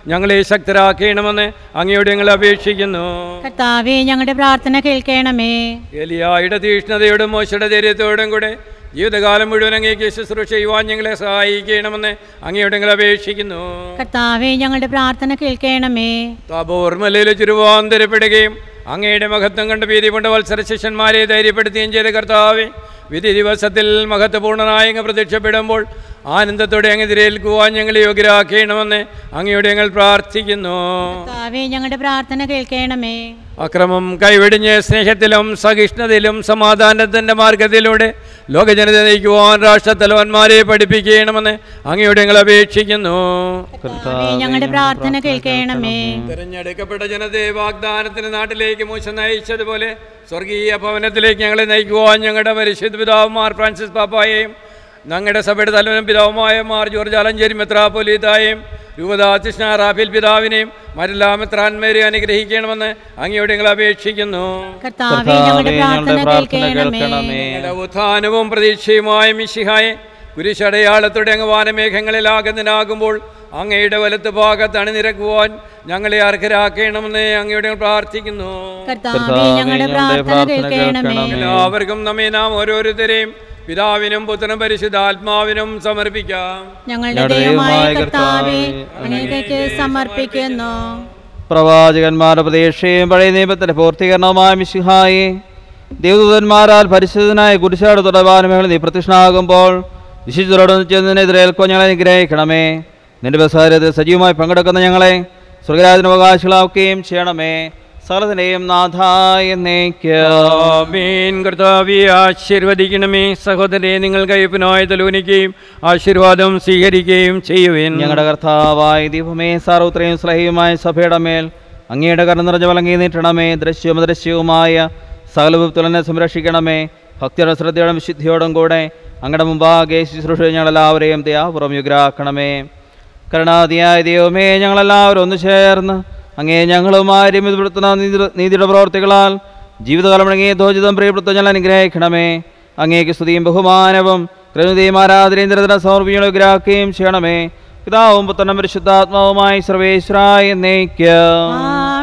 ഞങ്ങളെ ശക്തരാക്കണമെന്ന് അങ്ങയോട് ഞങ്ങൾ അപേക്ഷിക്കുന്നു കർത്താവെ ഞങ്ങളുടെ പ്രാർത്ഥന കേൾക്കണമേ എലിയായുടെ തീഷ്ണതയോടും മോശയുടെ ധൈര്യത്തോടും കൂടെ ജീവിതകാലം മുഴുവൻ അങ്ങേക്ക് ശുശ്രൂഷ ചെയ്യുവാൻ ഞങ്ങളെ സഹായിക്കണമെന്ന് അങ്ങയോട് ഞങ്ങൾ അപേക്ഷിക്കുന്നു കർത്താവെ ഞങ്ങളുടെ പ്രാർത്ഥന കേൾക്കണമേ താബോർ മലയിൽ ചുരുവാന്തരപ്പെടുകയും അങ്ങയുടെ മഹത്വം കണ്ട് ഭീതി കൊണ്ട് വത്സര ശിഷ്യന്മാരെ ധൈര്യപ്പെടുത്തുകയും ചെയ്ത കർത്താവെ വിധി ദിവസത്തിൽ മഹത്വപൂർണ്ണനായി അങ്ങ് പ്രത്യക്ഷപ്പെടുമ്പോൾ ആനന്ദത്തോടെ അങ്ങ് എതിരേൽക്കുവാൻ ഞങ്ങളെ യോഗ്യരാക്കണമെന്ന് അങ്ങയോട് ഞങ്ങൾ പ്രാർത്ഥിക്കുന്നു കർത്താവെ ഞങ്ങളുടെ പ്രാർത്ഥന കേൾക്കണമേ അക്രമം കൈവെടിഞ്ഞ് സ്നേഹത്തിലും സഹിഷ്ണുതയിലും സമാധാനത്തിൻ്റെ മാർഗത്തിലൂടെ ലോകജനത നയിക്കുവാൻ രാഷ്ട്രത്തലവന്മാരെ പഠിപ്പിക്കണമെന്ന് അങ്ങയോട് ഞങ്ങൾ അപേക്ഷിക്കുന്നു കർത്താവെ ഞങ്ങളുടെ പ്രാർത്ഥന കേൾക്കണമേ തിരഞ്ഞെടുക്കപ്പെട്ട ജനതയെ വാഗ്ദാനത്തിന് നാട്ടിലേക്ക് മൂശ നയിച്ചതുപോലെ സ്വർഗീയ ഭവനത്തിലേക്ക് ഞങ്ങളെ നയിക്കുവാൻ ഞങ്ങളുടെ പരിശുദ്ധ പിതാവുമാർ ഫ്രാൻസിസ് പാപ്പായെയും ഞങ്ങളുടെ സഭയുടെ തലവനും പിതാവുമായ മാർ ജോർജ് ആലഞ്ചേരി മെത്രാപ്പൊലീതായെയും രൂപതാകൃഷ്ണ റാഫേൽ പിതാവിനെയും മറ്റെല്ലാ മെത്രാന്മാരെ അനുഗ്രഹിക്കണമെന്ന് അങ്ങയോട് ഞങ്ങൾ അപേക്ഷിക്കുന്നു കർത്താവെ ഞങ്ങളുടെ പ്രാർത്ഥന കേൾക്കണമേ ഞങ്ങളുടെ ഉത്ഥാനവും പ്രതീക്ഷയുമായ മിശിഹായെ കുരിശടയാളത്തോടെ അങ്ങ് വാനമേഘങ്ങളിലാകുന്നതിനാകുമ്പോൾ അങ്ങയുടെ വലത്ത് ഭാഗത്ത് അണിനിരക്കുവാൻ ഞങ്ങളെ അർഹരാക്കണമെന്ന് അങ്ങയോട് ഞങ്ങൾ പ്രാർത്ഥിക്കുന്നു കർത്താവെ ഞങ്ങളുടെ പ്രാർത്ഥന കേൾക്കണമേ എല്ലാവർക്കും നമ്മെ നാം ഓരോരുത്തരെയും പിതാവിനും പുത്രനും പരിശുദ്ധാത്മാവിനും സമർപ്പിക്കാം ഞങ്ങളുടെ ദൈവമായ കർത്താവെ അങ്ങേക്ക് സമർപ്പിക്കുന്നു പ്രവാചകന്മാരുടെ പ്രതീക്ഷയും പഴയ നിയമത്തിന്റെ പൂർത്തീകരണവുമായ മിശിഹായി ദേവദൂതന്മാരാൽ പരിശുദ്ധനായ കുരിശാട് തുടർവാനുമേളിൽ നീ പ്രത്യക്ഷനാകുമ്പോൾ വിശുദ്ധരോട് ചെന്നതിനെതിരേൽക്കോ ഞങ്ങളെ അനുഗ്രഹിക്കണമേ നിന്റെ ബസാരത്തിൽ സജീവമായി പങ്കെടുക്കുന്ന ഞങ്ങളെ സ്വർഗരാജന അവകാശികളാക്കുകയും ചെയ്യണമേ സകലത്തിൻ്റെയും നാഥായ എന്നേക്കും ആമേൻ കർത്താവെ ആശീർവദിക്കണമേ സഹോദരനെ നിങ്ങൾ കയ്യപ്പനായ തലൂനിക്കുകയും ആശീർവാദം സ്വീകരിക്കുകയും ചെയ്യുവേൻ ഞങ്ങളുടെ കർത്താവായ ദീപമേ സാർവത്രയും സ്ലഹയുമായ സഭയുടെ മേൽ അങ്ങയുടെ കർണ നിറഞ്ഞ വലങ്ങി നീട്ടണമേ ദൃശ്യവും അദൃശ്യവുമായ സകലവിത്തുലനെ സംരക്ഷിക്കണമേ ഭക്തിയുടെ ശ്രദ്ധയോടും വിശുദ്ധിയോടും കൂടെ അങ്ങയുടെ മുമ്പാകെ ശുശ്രൂഷ ഞങ്ങളെല്ലാവരെയും ദയാപുറം യുഗ്രാക്കണമേ കരുണാദിയായ ദൈവമേ ഞങ്ങളെല്ലാവരും ഒന്ന് ചേർന്ന് അങ്ങേ ഞങ്ങളുമായി രമ്യപ്പെടുത്തുന്ന നീതി- നീതിയുടെ പ്രവർത്തികളാൽ ജീവിതകാലം അടങ്ങിയ ധോജിതം പ്രിയപ്പെടുത്ത ഞങ്ങൾ അനുഗ്രഹിക്കണമേ അങ്ങേക്ക് സ്തുതിയും ബഹുമാനവും കൃതയും ആരാധനയും നിരന്തരം സമർപ്പിക്കുകയും അനുഗ്രഹിക്കുകയും ചെയ്യണമേ പിതാവും പുത്രനും പരിശുദ്ധാത്മാവുമായി സർവേശ്വരായ എന്നേക്കും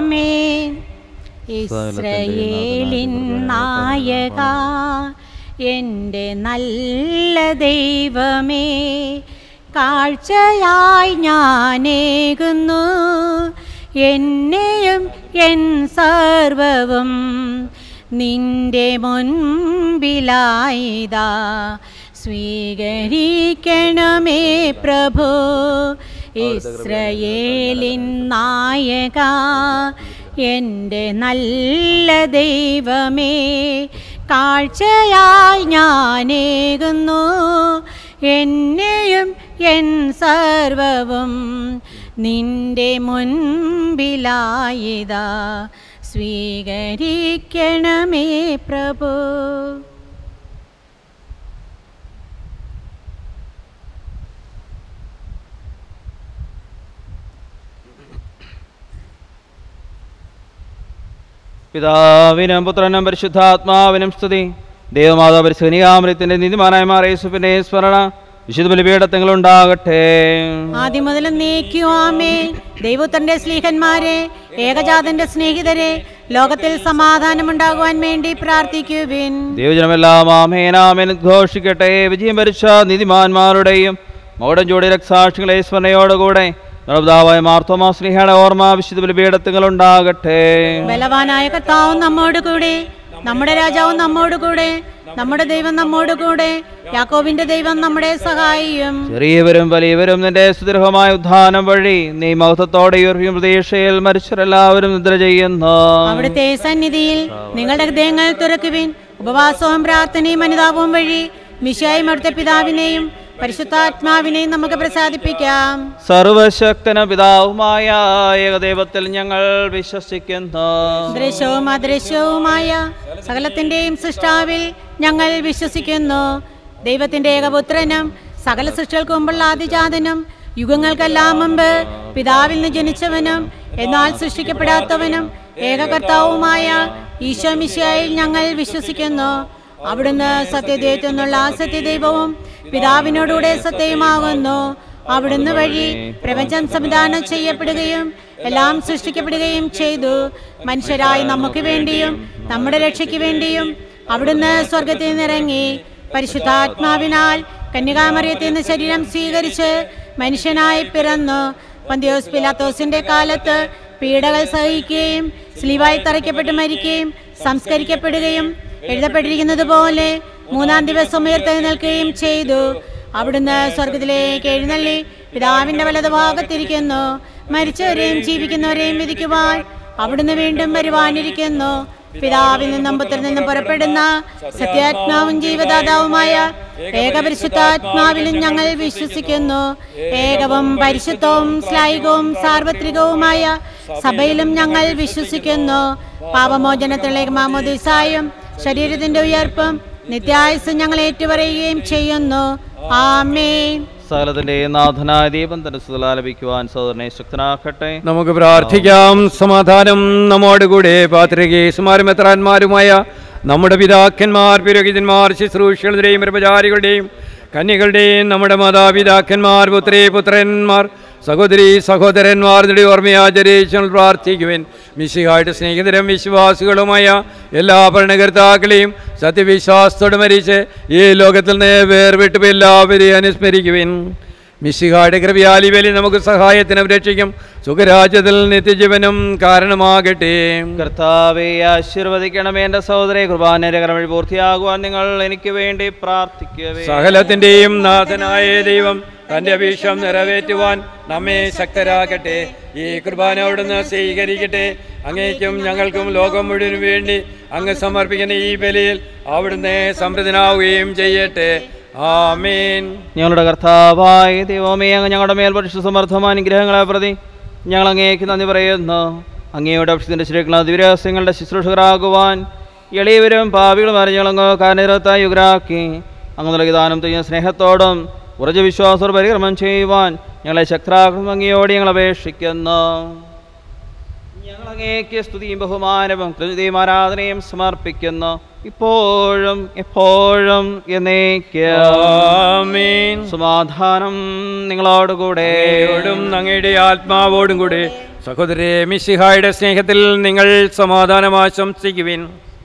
ആമേൻ ഇസ്രയേലിൻ നായക എൻ്റെ നല്ല ദൈവമേ കാഴ്ചയായി ഞാനേകുന്നു എന്നെയും എൻ സർവവും നിന്റെ മുൻപിലായിതാ സ്വീകരിക്കണമേ പ്രഭു ഇസ്രയേലിൻ നായക എൻ്റെ നല്ല ദൈവമേ കാഴ്ചയായി ഞാനേകുന്നു എന്നെയും എൻ സർവവും നിന്റെ മുൻപിലായിതാ സ്വീകരിക്കണമേ പ്രഭു പിതാവിനും പുത്രനും പരിശുദ്ധാത്മാവിനും സ്തുതി ദേവമാതാ പരിശുനിയാമൃത്തിന്റെ നീതിമാനായ മാറേസുവിന്റെ സ്മരണ വിശുദ്ധ ബലിപീഠത്തിങ്ങളുണ്ടാകട്ടെ ആദ്യം മുതലും നീക്കുവാമേ ദൈവത്തിന്റെ സ്ലീഹന്മാരെ ഏകജാതന്റെ സ്നേഹിതരെ ലോകത്തിൽ സമാധാനമുണ്ടാകുവാൻ വേണ്ടി പ്രാർത്ഥിക്കുവിൻ ദൈവജനമെല്ലാം ആമേനാമേൻ ഘോഷിക്കട്ടെ വിജയം ഭരിച്ച നീതിമാന്മാരുടെയും മൗടം ജോഡി രക്സാക്ഷികളെ സ്മരണയോടുകൂടെ പിതാവായ മാർത്തോമാ സ്നേഹയുടെ ഓർമ്മ വിശുദ്ധ ബലിപീഠത്തിങ്ങളുണ്ടാകട്ടെ ബലവാനായ കർത്താവും നമ്മോട് കൂടെ നമ്മുടെ രാജാവും നമ്മോട് കൂടെ നമ്മുടെ ദൈവം നമ്മോട് കൂടെ യാക്കോബിന്റെ ദൈവം നമ്മുടെ സഹായിയും ചെറിയവരും വലിയവരും നിന്റെ സുദീർഘമായ ഉദ്ധാനം വഴി നീ മഹത്വത്തോടെ ഉയർപ്പിയും പ്രതീക്ഷയിൽ മരിച്ചവരെല്ലാവരും നിദ്ര ചെയ്യുന്നു അവിടുത്തെ സന്നിധിയിൽ നിങ്ങളുടെ ഹൃദയങ്ങൾ തുറക്കുവിൻ ഉപവാസവും പ്രാർത്ഥനയും അനുതാപവും വഴി മിശായും അവിടുത്തെ പിതാവിനെയും പരിശുദ്ധാത്മാവിനെയും നമുക്ക് പ്രസാദിപ്പിക്കാം സർവശക്തന പിതാവുമായ ഏകദൈവത്തിൽ ഞങ്ങൾ വിശ്വസിക്കുന്നു ദൃശ്യവും അദൃശ്യവുമായ സകലത്തിന്റെയും സൃഷ്ടാവിൽ ഞങ്ങൾ വിശ്വസിക്കുന്നു ദൈവത്തിന്റെ ഏകപുത്രനും സകല സൃഷ്ടികൾക്ക് മുമ്പുള്ള ആദിജാതനും യുഗങ്ങൾക്കെല്ലാം മുമ്പ് പിതാവിൽ നിന്ന് ജനിച്ചവനും എന്നാൽ സൃഷ്ടിക്കപ്പെടാത്തവനും ഏകകർത്താവുമായ ഈശോ മിശിഹായിൽ ഞങ്ങൾ വിശ്വസിക്കുന്നു അവിടുന്ന് സത്യദൈവത്തിൽ നിന്നുള്ള സത്യദൈവവും പിതാവിനോടുകൂടെ സത്യമാകുന്നു അവിടുന്ന് വഴി പ്രപഞ്ചം സംവിധാനം ചെയ്യപ്പെടുകയും എല്ലാം സൃഷ്ടിക്കപ്പെടുകയും ചെയ്തു മനുഷ്യരായി നമുക്ക് വേണ്ടിയും നമ്മുടെ രക്ഷയ്ക്ക് വേണ്ടിയും അവിടുന്ന് സ്വർഗത്തിൽ നിന്നിറങ്ങി പരിശുദ്ധാത്മാവിനാൽ കന്യകാമറിയത്തിൽ നിന്ന് ശരീരം സ്വീകരിച്ച് മനുഷ്യനായി പിറന്നു പന്തിയോസ് പിലാത്തോസിന്റെ കാലത്ത് പീഡകൾ സഹിക്കുകയും സ്ലീവായി തറയ്ക്കപ്പെട്ട് മരിക്കുകയും സംസ്കരിക്കപ്പെടുകയും എഴുതപ്പെട്ടിരിക്കുന്നത് പോലെ മൂന്നാം ദിവസം ഉയർത്തെഴുന്നേൽക്കുകയും ചെയ്തു അവിടുന്ന് സ്വർഗത്തിലേക്ക് എഴുന്നള്ളി പിതാവിന്റെ വലതുഭാഗത്തിരിക്കുന്നു മരിച്ചവരെയും ജീവിക്കുന്നവരെയും വിധിക്കുവാൻ അവിടുന്ന് വീണ്ടും വരുവാനിരിക്കുന്നു പിതാവിൽ നിന്നും പുത്രനിൽ നിന്നും പുറപ്പെടുന്ന സത്യാത്മാവും ജീവദാതാവുമായ ഏകപരിശുദ്ധാത്മാവിലും ഞങ്ങൾ വിശ്വസിക്കുന്നു ഏകവും പരിശുദ്ധവും ശ്ലൈകവും സാർവത്രികവുമായ സഭയിലും ഞങ്ങൾ വിശ്വസിക്കുന്നു പാപമോചനത്തിലേക്ക് മാമോദിസായും ശരീരത്തിന്റെ ഉയർപ്പും നിത്യായുസ് ഞങ്ങൾ ഏറ്റുപറയുകയും ചെയ്യുന്നു ആമേൻ സകലത്തിന്റെ നാഥനായ ദീപം തന്റെ സുതലാലപിക്കുവാൻ സഹോദരനെ ശക്തനാക്കട്ടെ നമുക്ക് പ്രാർത്ഥിക്കാം സമാധാനം നമ്മോടുകൂടെ പാത്രികേസുമാരും എത്രാന്മാരുമായ നമ്മുടെ പിതാക്കന്മാർ പുരോഹിതന്മാർ ശുശ്രൂഷകളുടെയും പ്രപചാരികളുടെയും കന്യകളുടെയും നമ്മുടെ മാതാപിതാക്കന്മാർ പുത്രേ പുത്രന്മാർ സഹോദരി സഹോദരന്മാർ എന്നിവരുടെ ഓർമ്മയാചരിച്ചു പ്രാർത്ഥിക്കുവാൻ മിശിഹായിട്ട് സ്നേഹിതരും വിശ്വാസികളുമായ എല്ലാ ഭരണകർത്താക്കളെയും സത്യവിശ്വാസത്തോട് മരിച്ച് ഈ ലോകത്തിൽ നിന്ന് വേർവിട്ട് എല്ലാവരെയും അനുസ്മരിക്കുവിൻ മിശിഹായുടെ കൃപയാലി വേലി നമുക്ക് സഹായത്തിനും രക്ഷിക്കും സുഖരാജ്യത്തിൽ നിത്യജീവനും കാരണമാകട്ടെ കർത്താവെ ആശീർവദിക്കണമേ എൻ്റെ സഹോദരെ കുർബാനയുടെ കരമഴി പൂർത്തിയാകുവാൻ നിങ്ങൾ എനിക്ക് വേണ്ടി പ്രാർത്ഥിക്കവേ സകലത്തിൻ്റെയും നാഥനായ ദൈവം തൻ്റെ അഭീഷ്ടം നിറവേറ്റുവാൻ നമ്മെ ശക്തരാക്കട്ടെ ഈ കുർബാന അവിടുന്ന് സ്വീകരിക്കട്ടെ അങ്ങേക്കും ഞങ്ങൾക്കും ലോകം മുഴുവനും വേണ്ടി അങ്ങ് സമർപ്പിക്കുന്ന ഈ ബലിയിൽ അവിടുന്ന് സമൃദ്ധനാവുകയും ചെയ്യട്ടെ ആമീൻ ഞങ്ങളുടെ കർത്താവായ ദൈവമേ അങ്ങ് ഞങ്ങളുടെ മേൽ പരിശുദ്ധ സമർത്ഥമായ അനുഗ്രഹങ്ങളെ പ്രതി ഞങ്ങൾ അങ്ങേക്ക് നന്ദി പറയുന്നു അങ്ങയുടെ അഭിഷത്തിന്റെ ശരിക്കുള്ള ദിവരഹസ്യങ്ങളുടെ ശുശ്രൂഷകരാകുവാൻ എളിയവരും പാപികളും അറിഞ്ഞങ്ങളങ്ങ് കാരണത്തായി യുഗരാക്കി അങ്ങ് നൽകി ദാനം ചെയ്യുന്ന സ്നേഹത്തോടും ഉറച്ച വിശ്വാസത്തോട് പരിക്രമം ചെയ്യുവാൻ ഞങ്ങളെ ശക്തരാക്കണം അങ്ങയോട് ഞങ്ങൾ അപേക്ഷിക്കുന്നു ഞങ്ങൾ അങ്ങേക്ക് സ്തുതിയും ബഹുമാനവും കൃതിയും ആരാധനയും സമർപ്പിക്കുന്നു ഇപ്പോഴും എപ്പോഴും എന്നേക്കും ആമീൻ സമാധാനം നിങ്ങളോടുകൂടെ അങ്ങയോടും അങ്ങയുടെ ആത്മാവോടും കൂടെ സഹോദരേ മിശിഹായുടെ സ്നേഹത്തിൽ നിങ്ങൾ സമാധാനം ആശംസിക്കുവിൻ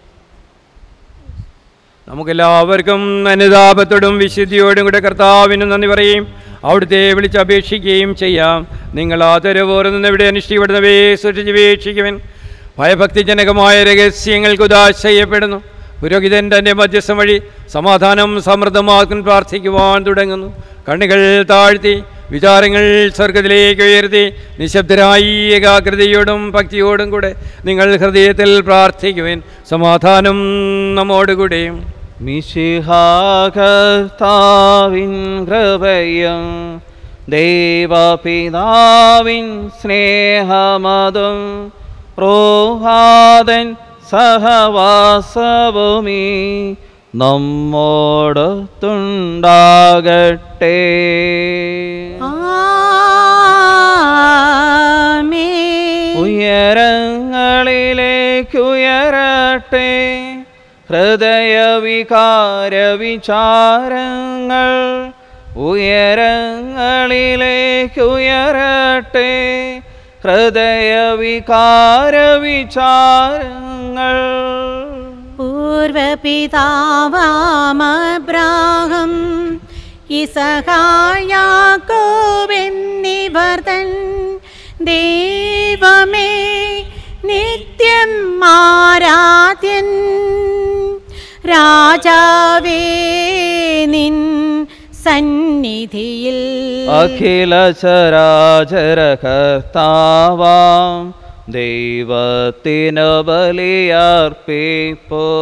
നമുക്കെല്ലാവർക്കും അനുതാപത്തോടും വിശുദ്ധിയോടും കൂടെ കർത്താവിനും നന്ദി പറയും അവിടുത്തെ വിളിച്ചപേക്ഷിക്കുകയും ചെയ്യാം നിങ്ങൾ ആദരവോറ് നിന്ന് ഇവിടെ അനുഷ്ഠിക്കപ്പെടുന്നവയെ സൃഷ്ടിച്ച് വീക്ഷിക്കുവിൻ ഭയഭക്തിജനകമായ രഹസ്യങ്ങൾക്ക് ഉദാശ ചെയ്യപ്പെടുന്നു പുരോഹിതൻ തൻ്റെ മധ്യസ്ഥം വഴി സമാധാനം സമൃദ്ധമാക്കാൻ പ്രാർത്ഥിക്കുവാൻ തുടങ്ങുന്നു കണ്ണുകൾ താഴ്ത്തി വിചാരങ്ങൾ സ്വർഗത്തിലേക്ക് ഉയർത്തി നിശബ്ദരായി ഏകാഗ്രതയോടും ഭക്തിയോടും കൂടെ നിങ്ങൾ ഹൃദയത്തിൽ പ്രാർത്ഥിക്കുവിൻ സമാധാനം നമ്മോടുകൂടെയും മിശിഹാകർത്താവിൻ കൃപയും ദൈവപിതാവിൻ സ്നേഹമതും പ്രോഹാദൻ സഹവാസവുമീ നമ്മോടൊത്തുണ്ടാകട്ടെ ആമേൻ ഉയരങ്ങളിലേക്കുയരട്ടെ ഹൃദയവികാര വിചാരങ്ങൾ ഉയരങ്ങളിലേക്കുയരട്ടെ ഹൃദയവികാര വിചാരങ്ങൾ പൂർവപിതാവാമബ്രാഹം ഇസഹായാക്കോബെന്നിവർ തൻ ദൈവമേ നിത്യം ആരാധ്യൻ രാജാവേ നിൻ സന്നിധിയിൽ അഖില ചരാചര കർത്താവാം ദൈവത്തിന് ബലിയർപ്പിപ്പോ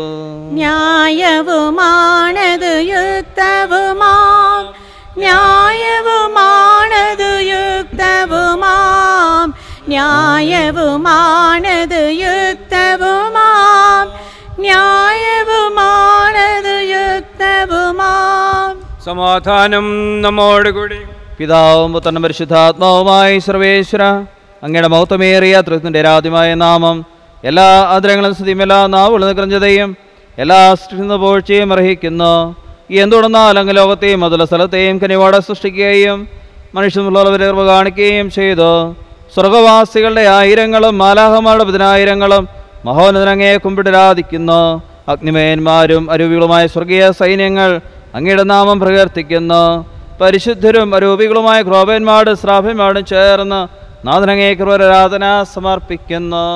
ന്യായവുമാണത് യുക്തവുമാം ന്യായവുമാണത് യുക്തവുമാം ന്യായവുമാണത് യുക്തവുമാം ന്യായവുമാണത് യുക്തവുമാം സമാധാനം നമ്മോടുകൂടി പിതാവും പുത്രനും പരിശുദ്ധാത്മാവുമായി സർവേശ്വര അങ്ങയുടെ മൗത്തമേറിയ തൃത്തിന്റെ രാജ്യമായ നാമം എല്ലാ ആദരങ്ങളും സ്തുതിയും എല്ലാ നാവുകളും നിഗ്രഞ്ചതയും എല്ലാ സൃഷ്ടിക്കുന്ന പോഴ്ചയും അർഹിക്കുന്നു എന്തുടർന്നാൽ അങ്ങ് ലോകത്തെയും അതുള്ള സ്ഥലത്തെയും കനിവാടെ സൃഷ്ടിക്കുകയും മനുഷ്യനുള്ളവരെ കൃപ കാണിക്കുകയും ചെയ്തു സ്വർഗവാസികളുടെ ആയിരങ്ങളും മാലാഹമാരുടെ പതിനായിരങ്ങളും മഹോന്നതനങ്ങയെ കുമ്പിടരാധിക്കുന്നു അഗ്നിമയന്മാരും അരൂപികളുമായ സ്വർഗീയ സൈന്യങ്ങൾ അങ്ങയുടെ നാമം പ്രകീർത്തിക്കുന്നു പരിശുദ്ധരും അരൂപികളുമായ ക്രോപന്മാരും ശ്രാഭന്മാരും ചേർന്ന് നാഥനങ്ങയെ കൃപരാധന സമർപ്പിക്കുന്നു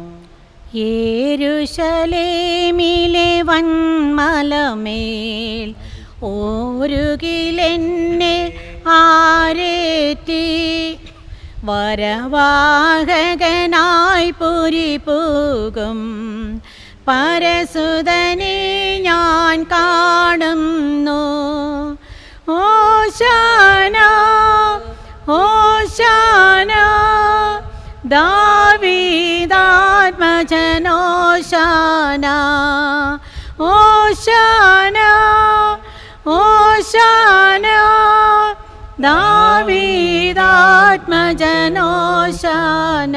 യേരുശലേമിലെ വന്മലമേൽ ഓരുകിലെന്നെ ആരേറ്റി വരവാഹകനായി പുരി പോകും പരസുതനെ ഞാൻ കാണുന്നു ഓശാന ഓശാന ദാവീദാത്മജനോശാന ഓശാന ഓശാന ദാവീദാത്മജനോശാന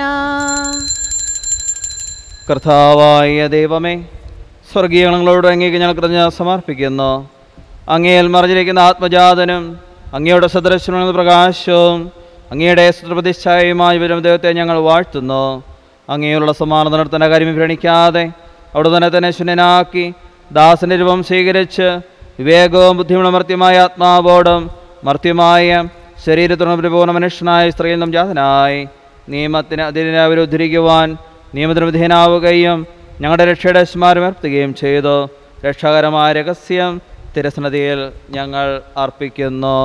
കർത്താവായ ദൈവമേ സ്വർഗീയങ്ങളോട് അങ്ങേക്ക് ഞങ്ങൾ കൃതജ്ഞ സമർപ്പിക്കുന്നു അങ്ങയിൽ മറിഞ്ഞിരിക്കുന്ന ആത്മജാതനും അങ്ങയുടെ സദൃശനുള്ള പ്രകാശവും അങ്ങയുടെ പ്രതിഷ്ഠായുമായ വരും ദൈവത്തെ ഞങ്ങൾ വാഴ്ത്തുന്നു അങ്ങയുള്ള സമാനതനത്തിൻ്റെ കാര്യം ഭ്രണിക്കാതെ അവിടെ തന്നെ തന്നെ ശൂന്യനാക്കി ദാസന്റെ രൂപം സ്വീകരിച്ച് വിവേകവും ബുദ്ധിമുള്ള മർത്യമായ ആത്മാവോടും മർത്യമായ ശരീരത്തിനും പരിപൂർണ്ണ മനുഷ്യനായ സ്ത്രീയിൽ നിന്നും ജാതനായി നിയമത്തിന് അതിനെ അവരെ ഉദ്ധരിക്കുവാൻ നിയമത്തിന് വിധേയനാവുകയും ഞങ്ങളുടെ രക്ഷയുടെ സ്മാരമർപ്പിക്കുകയും ചെയ്തു രക്ഷാകരമായ രഹസ്യം തിരസ്നതിയിൽ ഞങ്ങൾ അർപ്പിക്കുന്നു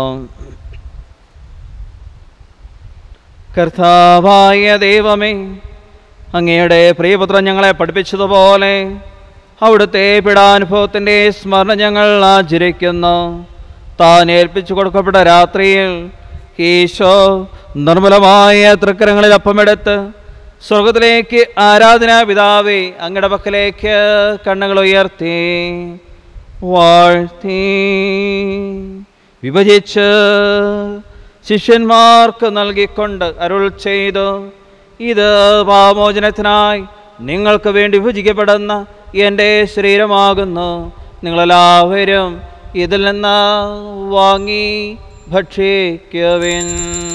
കർത്താവായ ദൈവമേ അങ്ങയുടെ പ്രിയപുത്രൻ ഞങ്ങളെ പഠിപ്പിച്ചതുപോലെ അവിടുത്തെ പീഡാനുഭവത്തിൻ്റെ സ്മരണ ഞങ്ങൾ ആചരിക്കുന്നു താൻ ഏൽപ്പിച്ചു കൊടുക്കപ്പെട്ട രാത്രിയിൽ ഈശോ നിർമ്മലമായ തൃക്കരങ്ങളിൽ അപ്പമെടുത്ത് സ്വർഗത്തിലേക്ക് ആരാധനാ പിതാവേ അങ്ങയുടെ പക്കലേക്ക് കണ്ണുകൾ ഉയർത്തി വാഴ്ത്തി വിഭജിച്ച് ശിഷ്യന്മാർക്ക് നൽകിക്കൊണ്ട് അരുൾ ചെയ്തു ഇത് പാമോചനത്തിനായി നിങ്ങൾക്ക് വേണ്ടി വിഭജിക്കപ്പെടുന്ന എൻ്റെ ശരീരമാകുന്നു നിങ്ങളെല്ലാവരും ഇതിൽ നിന്ന് വാങ്ങി ഭക്ഷിക്കുവിൻ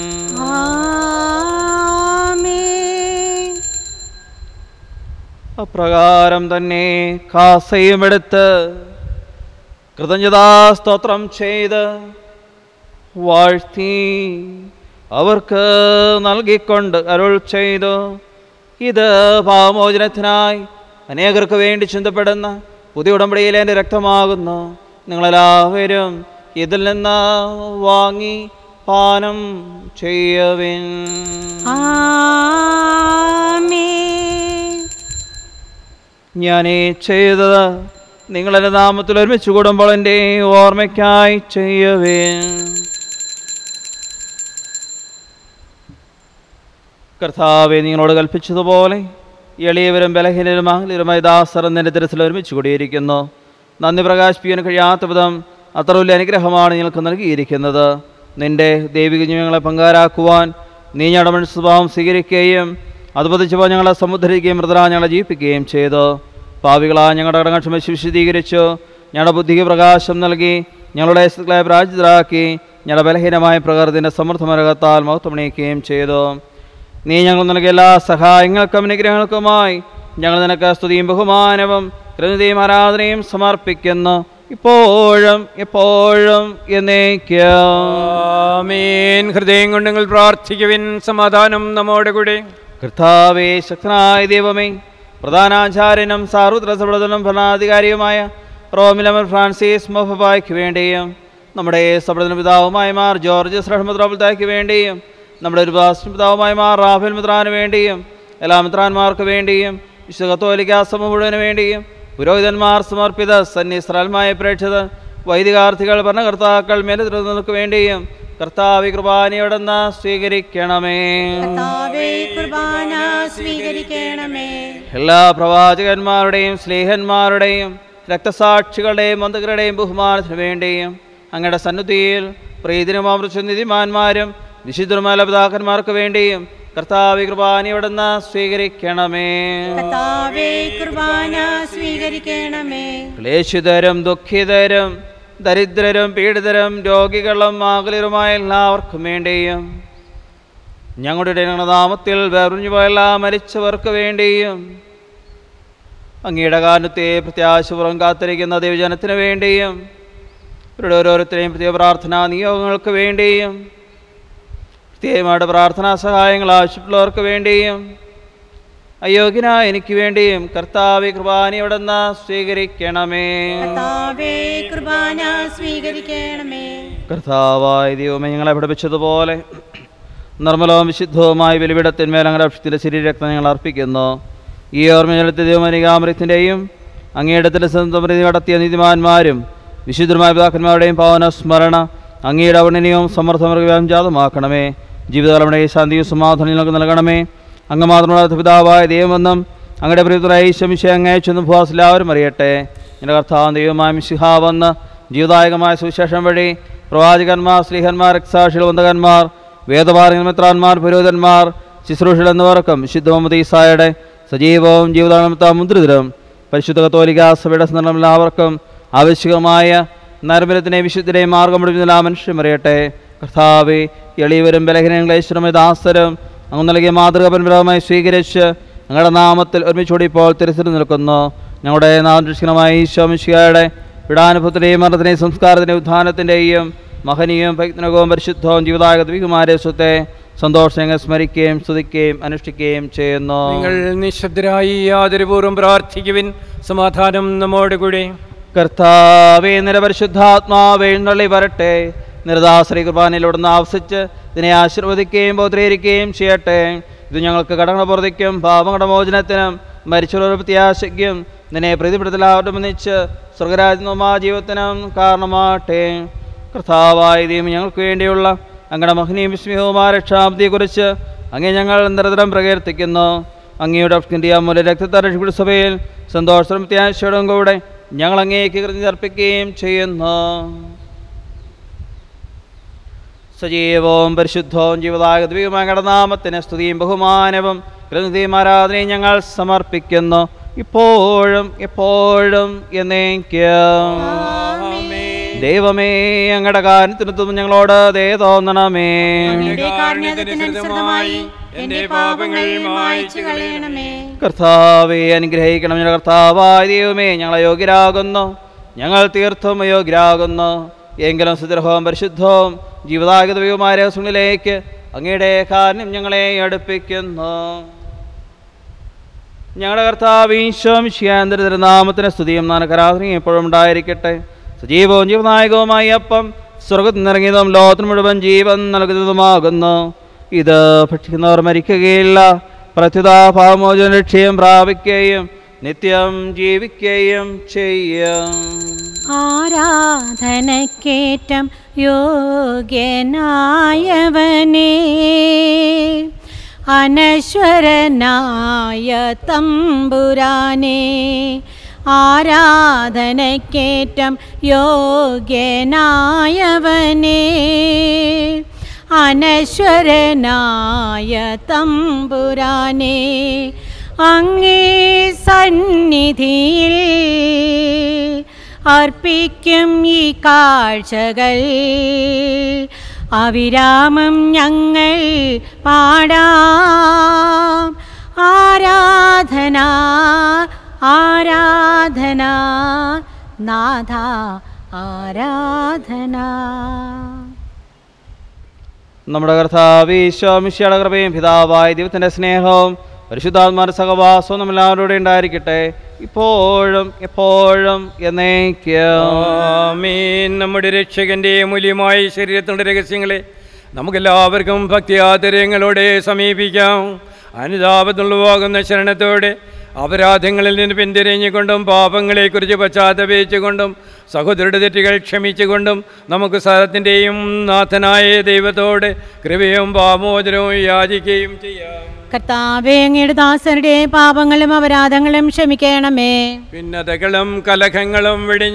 ആമേൻ അപ്രകാരം തന്നെ കാസയുമെടുത്ത് കൃതജ്ഞതാ സ്തോത്രം ചെയ്ത് വാഴ്ത്തി അവർക്ക് നൽകിക്കൊണ്ട് അരുൾ ചെയ്തു ഇത് പാമോചനത്തിനായി അനേകർക്ക് വേണ്ടി ചിന്തപ്പെടുന്ന പുതിയ ഉടമ്പടിയിലെ എൻ്റെ രക്തമാകുന്നു നിങ്ങളെല്ലാവരും ഇതിൽ നിന്ന് വാങ്ങി പാനം ചെയ്യവിൻ ആമേൻ ഞാൻ ഈ ചെയ്തത് നിങ്ങളെൻ്റെ നാമത്തിൽ ഒരുമിച്ച് കൂടുമ്പോൾ എൻ്റെ ഓർമ്മയ്ക്കായി ചെയ്യവേ കർത്താവെ നിങ്ങളോട് കൽപ്പിച്ചതുപോലെ എളിയവരും ബലഹീനരും അഹലിരുമായ ദാസർ നിന്റെ തിരച്ചിൽ ഒരുമിച്ച് കൂടിയിരിക്കുന്നു നന്ദി പ്രകാശിപ്പിക്കാൻ കഴിയാത്ത വിധം അത്ര വലിയ അനുഗ്രഹമാണ് നിങ്ങൾക്ക് നൽകിയിരിക്കുന്നത് നിന്റെ ദൈവിക ഞങ്ങളെ പങ്കാരാക്കുവാൻ നീ ഞങ്ങളുടെ മനുഷ്യ സ്വഭാവം സ്വീകരിക്കുകയും അത് പതിച്ചപ്പോൾ ഞങ്ങളെ സമുദ്ധരിക്കുകയും മൃതരാ ഞങ്ങളെ ജീവിപ്പിക്കുകയും ചെയ്തു പാവികളാ ഞങ്ങളുടെ കടങ്ങക്ഷമ വിശദീകരിച്ചു ഞങ്ങളുടെ ബുദ്ധിക്ക് പ്രകാശം നൽകി ഞങ്ങളുടെ ശത്രുക്കളെ പരാജിതരാക്കി ഞങ്ങളുടെ ബലഹീനമായ പ്രകൃതിൻ്റെ സമൃദ്ധമരകത്താൽ മഹത്വമണിയിക്കുകയും ചെയ്തു നീ ഞങ്ങൾ നൽകിയ എല്ലാ സഹായങ്ങൾക്കും അനുഗ്രഹങ്ങൾക്കുമായി ഞങ്ങൾ നിനക്ക് സ്തുതിയും ബഹുമാനവും കൃതിയും ആരാധനയും സമർപ്പിക്കുന്നു ഇപ്പോഴും എപ്പോഴും എന്നേക്കും ആമേൻ ഹൃദയം കൊണ്ട് നിങ്ങൾ പ്രാർത്ഥിക്കുവിൻ സമാധാനം നമ്മോട് കൂടെ കർത്താവേ ശക്തനായ ദൈവമേ പ്രധാനാചാര്യനും സാർവത്ര സഭടനും ഭരണാധികാരിയുമായ റോമിലമർ ഫ്രാൻസിസ് മൊഫബായ്ക്ക് വേണ്ടിയും നമ്മുടെ സഭടന പിതാവുമായ മാർ ജോർജ് ശ്രഹമദ്രോബിൾത്തായ്ക്ക് വേണ്ടിയും നമ്മുടെ ഒരു പിതാവുമായ മാർ റാഫേൽ മിത്രാന് വേണ്ടിയും എല്ലാ മിത്രാന്മാർക്ക് വേണ്ടിയും വിശുദ്ധ കത്തോലിക്ക സഭ മുഴുവന് വേണ്ടിയും പുരോഹിതന്മാർ സമർപ്പിത സന്നിസ്രാൽമായ പ്രേക്ഷിതർ വൈദികാർത്ഥികൾ ഭരണകർത്താക്കൾ മേലതിർക്ക് വേണ്ടിയും കർത്താവ് കൃപാനയോടെന്ന് സ്വീകരിക്കണമേ കർത്താവേ കുർബാന സ്വീകരിക്കണമേ എല്ലാ പ്രവാചകന്മാരുടെയും സ്നേഹന്മാരുടെയും രക്തസാക്ഷികളുടെയും മന്ത്രികളുടെയും ബഹുമാനത്തിനു വേണ്ടിയും അങ്ങയുടെ സന്നിധിയിൽ പ്രീതിനുമാമൃച്ച നിധിമാന്മാരും വിശുദ്ധരുമായ പിതാക്കന്മാർക്ക് വേണ്ടിയും കർത്താവ് കൃപാനിയോടെന്ന് സ്വീകരിക്കണമേ കർത്താവേ കുർബാന സ്വീകരിക്കണമേ ക്ലേശിതരും ദുഃഖിതരും ദരിദ്രരും പീഡിതരും രോഗികളും ആകുലരുമായ എല്ലാവർക്കും വേണ്ടിയും ഞങ്ങളുടെ നാമത്തിൽ വേറിഞ്ഞു പോയ എല്ലാ മരിച്ചവർക്ക് വേണ്ടിയും അങ്ങയുടെ കാരണത്തെ പ്രത്യാശപുറം കാത്തിരിക്കുന്ന ദൈവജനത്തിന് വേണ്ടിയും ഇവരുടെ ഓരോരുത്തരെയും പ്രത്യേക പ്രാർത്ഥനാ നിയോഗങ്ങൾക്ക് വേണ്ടിയും പ്രത്യേകമായിട്ട് പ്രാർത്ഥനാ സഹായങ്ങൾ ആവശ്യമുള്ളവർക്ക് വേണ്ടിയും അയോഗ്യനായ എനിക്ക് വേണ്ടിയും കർത്താവ് കൃപാനി അവിടുന്ന് സ്വീകരിക്കണമേ കർത്താവേ കൃപാന സ്വീകരിക്കണമേ കർത്താവായ ദൈവമേ ഞങ്ങളെ പഠിപ്പിച്ചതുപോലെ നിർമ്മലവും വിശുദ്ധവുമായ ബലിപീഠത്തിന്മേൽ അങ്ങനെ അക്ഷത്തിൻ്റെ ശരീരരക്തം ഞങ്ങൾ അർപ്പിക്കുന്നു ഈ ഓർമ്മജലത്തെ ദൈവമനികാമൃത്തിൻ്റെയും അങ്ങയുടെ തിലസന്തമൃതി നടത്തിയ നീതിമാന്മാരും വിശുദ്ധമായ പിതാക്കന്മാരുടെയും പാവന സ്മരണ അങ്ങയുടെ അവണ്ണനീയവും സമർത്ഥമൃഗം ജാതമാക്കണമേ ജീവിതകാലമുടെ ശാന്തിയും സമാധാനം ഞങ്ങൾക്ക് നൽകണമേ അങ്ങ് മാത്രമല്ലാത്ത പിതാവായ ദൈവമെന്നും അങ്ങയുടെ പ്രിയതരായി ശമിശ അങ്ങയച്ചെന്നും ഭൂവാസ് എല്ലാവരും അറിയട്ടെ എൻ്റെ കർത്താവ് ദൈവമായ മിശിഹാവെന്ന് ജീവദായകമായ സുവിശേഷം വഴി പ്രവാചകന്മാർ സ്ത്രീഹന്മാർ രക്സാക്ഷികൾ വന്ദകന്മാർ വേദപാരകൻ മിത്രാന്മാർ പുരോഹിതന്മാർ ശുശ്രൂഷകൾ എന്നിവർക്കും വിശുദ്ധ മുഹമ്മദ് ഈസായുടെ സജീവവും ജീവിതാനമത്ത മുദ്രിതരും പരിശുദ്ധ കത്തോലിക സഭയുടെ സ്മരണം എല്ലാവർക്കും ആവശ്യകമായ നരമ്പരത്തിനെ വിശുദ്ധരെയും മാർഗം മുടിഞ്ഞ മനുഷ്യരും അറിയട്ടെ കർത്താവെ എളിയവരും ബലഹീനയും ക്ലേശ്വരമായ ദാസരും അങ്ങ് നൽകിയ മാതൃക പരമ്പരമായി സ്വീകരിച്ച് ഞങ്ങളുടെ നാമത്തിൽ ഒരുമിച്ചോടി ഇപ്പോൾ തിരച്ചിൽ നിൽക്കുന്നു ഞങ്ങളുടെ നാദൃഷ്കരമായ ഈശോമിശിയുടെ വിടാനുഭവത്തിൻ്റെയും മരണത്തിൻ്റെയും സംസ്കാരത്തിൻ്റെയും ഉത്ഥാനത്തിൻ്റെയും മഹനീയവും ഭക്തനകവും പരിശുദ്ധവും ജീവദായക ദീപകുമാരെ സ്വത്തെ സന്തോഷം സ്മരിക്കുകയും സ്തുതിക്കുകയും അനുഷ്ഠിക്കുകയും ചെയ്യുന്നു നിങ്ങൾ നിശബ്ദരായി ആദരപൂർവ്വം പ്രാർത്ഥിക്കുവിൻ സമാധാനം നമ്മോട് കൂടെ കർത്താവേ നിരപരിശുദ്ധാത്മാവേ എഴുന്നള്ളി വരട്ടെ നിരദാശ്രീ കുർബാനയിലൂടെ ആവസിച്ച് ഇതിനെ ആശീർവദിക്കുകയും ബോധീകരിക്കുകയും ചെയ്യട്ടെ ഇത് ഞങ്ങൾക്ക് കടങ്ങൾ പുറത്തേക്കും പാപങ്ങളുടെ മോചനത്തിനും മരിച്ചവരുടെ പ്രത്യാശയ്ക്കും ഇതിനെ പ്രതിപ്പെടുത്തലാവന്നിച്ച് സ്വർഗരാജ്യവുമാ ജീവിതത്തിനും കാരണമാട്ടെ കർത്താവായ ദൈവം ഞങ്ങൾക്ക് വേണ്ടിയുള്ള അങ്ങയുടെ മഹനീയ വിസ്മയവുമായ രക്ഷാബ്ദിയെക്കുറിച്ച് അങ്ങേ ഞങ്ങൾ നിരന്തരം പ്രകീർത്തിക്കുന്നു അങ്ങയുടെ ഇന്ത്യ മൂല രക്തത്തരക്ഷിക്കുന്ന സഭയിൽ സന്തോഷവും പ്രത്യാശയോടും കൂടെ ഞങ്ങൾ അങ്ങേക്ക് കൃതി അർപ്പിക്കുകയും ചെയ്യുന്നു സജീവവും പരിശുദ്ധവും ജീവദായ ദൈവമായ കടനാമത്തിന് സ്തുതിയും ബഹുമാനവും കൃതിയും ആരാധനയും ഞങ്ങൾ സമർപ്പിക്കുന്നു ഇപ്പോഴും എപ്പോഴും എന്നേക്കും ദൈവമേ അങ്ങയുടെ കാര്യത്തിനൊത്തും ഞങ്ങളോട് ദേ തോന്നണമേ അങ്ങയുടെ കാരുണ്യത്തിനനുസൃതമായി എന്റെ പാപങ്ങൾ മായ്ച്ചു കളയണമേ കർത്താവെ അനുഗ്രഹിക്കണം ഞങ്ങളുടെ കർത്താവായ ദൈവമേ ഞങ്ങൾ അയോഗ്യരാകുന്നു ഞങ്ങൾ തീർത്തും അയോഗ്യരാകുന്നു എങ്കിലും സുദൃഹവും പരിശുദ്ധവും ജീവദാഗതവുമായ രഹസ്യങ്ങളിലേക്ക് അങ്ങയുടെ കാര്യം ഞങ്ങളെ അടുപ്പിക്കുന്നു ഞങ്ങളുടെ കർത്താവ് ഈശോമിഷ്യാന്തര നാമത്തിന് സ്തുതിയും നാനകരാധനയും എപ്പോഴും ഉണ്ടായിരിക്കട്ടെ സജീവവും ജീവനായകവുമായി അപ്പം സ്വർഗത്തിൽ നിറങ്ങിയതും ലോകത്തിന് മുഴുവൻ ജീവൻ നൽകുന്നതുമാകുന്നു ഇത് ഭക്ഷിക്കുന്നവർ മരിക്കുകയില്ല പ്രത്യുത ഭാവമോചന ലക്ഷ്യം പ്രാപിക്കുകയും നിത്യം ജീവിക്കുകയും ചെയ്യും ആരാധനക്കേറ്റം യോഗ്യനായവനേ അനശ്വരനായ തമ്പുരാനേ ആരാധനക്കേറ്റം യോഗ്യനായവനേ അനശ്വരനായ തമ്പുരാനേ അങ്ങേ സന്നിധിയിൽ അർപ്പിക്കും ഈ കാഴ്ചകൾ അവിരാമം ഞങ്ങൾ പാടാം ആരാധന ആരാധന നാഥ ആരാധന നമ്മുടെ കർത്താവ് ഈശോമിശയുടെ കൃപയും പിതാവായ ദൈവത്തിൻ്റെ സ്നേഹവും പരിശുദ്ധാത്മാരുടെ സഹവാസവും നമ്മളെല്ലാവരോടെ ഉണ്ടായിരിക്കട്ടെ ഇപ്പോഴും എപ്പോഴും എന്നേക്കും ആമീൻ നമ്മുടെ രക്ഷകന്റെ മൂല്യമായ ശരീരത്തിൻ്റെ രഹസ്യങ്ങളെ നമുക്കെല്ലാവർക്കും ഭക്തിയാദരങ്ങളോടെ സമീപിക്കാം അനുതാപത്തുള്ളവാകുന്ന ശരണത്തോടെ അപരാധങ്ങളിൽ നിന്ന് പിന്തിരിഞ്ഞുകൊണ്ടും പാപങ്ങളെക്കുറിച്ച് പശ്ചാത്തപിച്ചുകൊണ്ടും സഹോദരുടെ തെറ്റുകൾ ക്ഷമിച്ചുകൊണ്ടും നമുക്ക് സഹത്തിൻ്റെയും നാഥനായ ദൈവത്തോട് കൃപയും പാമോചനവും യാചിക്കുകയും ചെയ്യാം കർത്താവേ അങ്ങയുടെ ദാസരുടെ പാപങ്ങളും അപരാധങ്ങളും ക്ഷമിക്കണമേ ഭിന്നതകളും കലഹങ്ങളും വെടിഞ്ഞ്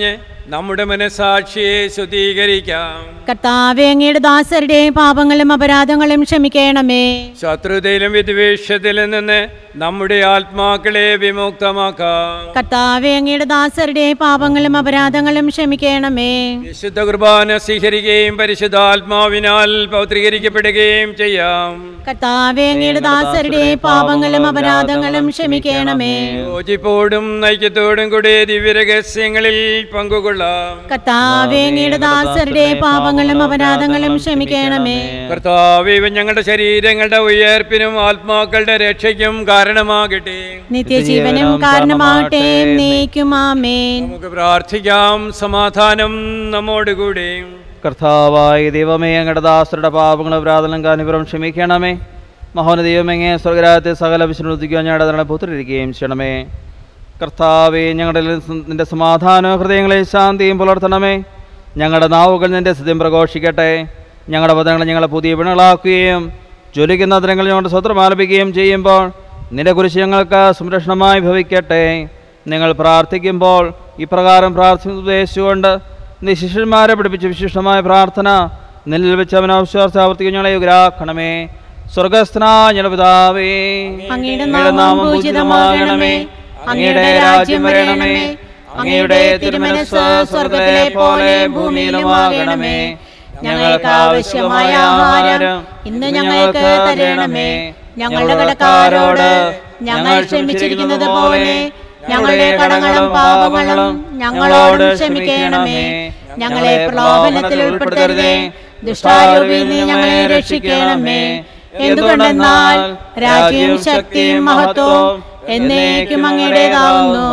നമ്മുടെ മനസാക്ഷിയെ ശുദ്ധീകരിക്കാം കർത്താവെ അങ്ങയുടെ ദാസരുടെ പാപങ്ങളും അപരാധങ്ങളും ക്ഷമിക്കണമേ ശത്രുതയിലും വിദ്വേഷത്തിലും നിന്ന് നമ്മുടെ ആത്മാക്കളെ വിമുക്തമാക്കാം കർത്താവെ അങ്ങയുടെ ദാസരുടെ പാപങ്ങളും അപരാധങ്ങളും ക്ഷമിക്കണമേ വിശുദ്ധ കുർബാന സ്വീകരിക്കുകയും പരിശുദ്ധാത്മാവിനാൽ പൗത്രീകരിക്കപ്പെടുകയും ചെയ്യാം കർത്താവെ അങ്ങയുടെ ദാസരുടെ പാപങ്ങളും അപരാധങ്ങളും ക്ഷമിക്കണമേ യോജിപ്പോടും ഐക്യത്തോടും കൂടി ദിവ്യരഹസ്യങ്ങളിൽ പങ്കുകൊള്ളാം കർത്താവെ അങ്ങയുടെ ദാസരുടെ പാപങ്ങളും അപരാധങ്ങളും ക്ഷമിക്കണമേ കർത്താവ് ഇവ ഞങ്ങളുടെ ശരീരങ്ങളുടെ ഉയർപ്പിനും ആത്മാക്കളുടെ രക്ഷയ്ക്കും കാരണമാകട്ടെ നിത്യജീവനും കാരണമാകട്ടെ നീക്കുമാമേൻ നമുക്ക് പ്രാർത്ഥിക്കാം സമാധാനം നമ്മോടുകൂടി കർത്താവായ ദൈവമേ അങ്ങയുടെ ദാസരുടെ പാപങ്ങളും അപരാധങ്ങളും കാനിപുരം ക്ഷമിക്കണമേ മഹോന ദൈവമെങ്ങെ സ്വർഗരാജ്യത്തെ സകല വിഷ്ണുദ്ധിക്കാൻ ഞങ്ങളുടെ പുത്രിരിക്കുകയും ചെയ്യണമേ കർത്താവെ ഞങ്ങളുടെ നിന്റെ സമാധാന ഹൃദയങ്ങളെ ശാന്തിയും പുലർത്തണമേ ഞങ്ങളുടെ നാവുകൾ നിന്റെ സ്ഥിതിയും പ്രഘോഷിക്കട്ടെ ഞങ്ങളുടെ പദങ്ങൾ ഞങ്ങളെ പുതിയ വിണകളാക്കുകയും ജ്വലിക്കുന്ന തരങ്ങൾ ഞങ്ങളുടെ സ്വത്രം ആലപിക്കുകയും ചെയ്യുമ്പോൾ നിന്റെ കുറിച്ച് ഞങ്ങൾക്ക് സംരക്ഷണമായി ഭവിക്കട്ടെ നിങ്ങൾ പ്രാർത്ഥിക്കുമ്പോൾ ഇപ്രകാരം പ്രാർത്ഥന ഉദ്ദേശിച്ചുകൊണ്ട് നീ ശിഷ്യന്മാരെ പഠിപ്പിച്ച വിശിഷ്ടമായ പ്രാർത്ഥന നിന്നിൽ വെച്ച് അവനവശ്വാസം ആവർത്തിക്കും ഞങ്ങളെ യുഗരാക്കണമേ സ്വർഗസ്ഥനായ ഞങ്ങളുടെ പിതാവേ അങ്ങയുടെ നാമം പൂജിതമാകണമേ അങ്ങയുടെ രാജ്യം വരണമേ അങ്ങയുടെ തിരുമനസ് സ്വർഗത്തിലെ പോലെ ഭൂമിയിലുമാകണമേ ഞങ്ങൾക്ക് ആവശ്യമായ ആഹാരം ഇന്ന് ഞങ്ങൾക്ക് തരണമേ ഞങ്ങളുടെ കടക്കാരോട് ഞങ്ങൾ ക്ഷമിച്ചിരിക്കുന്നത് പോലെ ഞങ്ങളുടെ കടങ്ങളും പാപങ്ങളും ഞങ്ങളോട് ക്ഷമിക്കണമേ ഞങ്ങളെ പ്രലോഭനത്തിൽ ഉൾപ്പെടുത്തരുതേ ദുഷ്ടാരൂപിയിൽ നിന്ന് ഞങ്ങളെ രക്ഷിക്കണമേ എന്തുകൊണ്ടെന്നാൽ രാജ്യവും ശക്തിയും മഹത്വവും എന്നേക്കും അങ്ങയുടേതാവുന്നു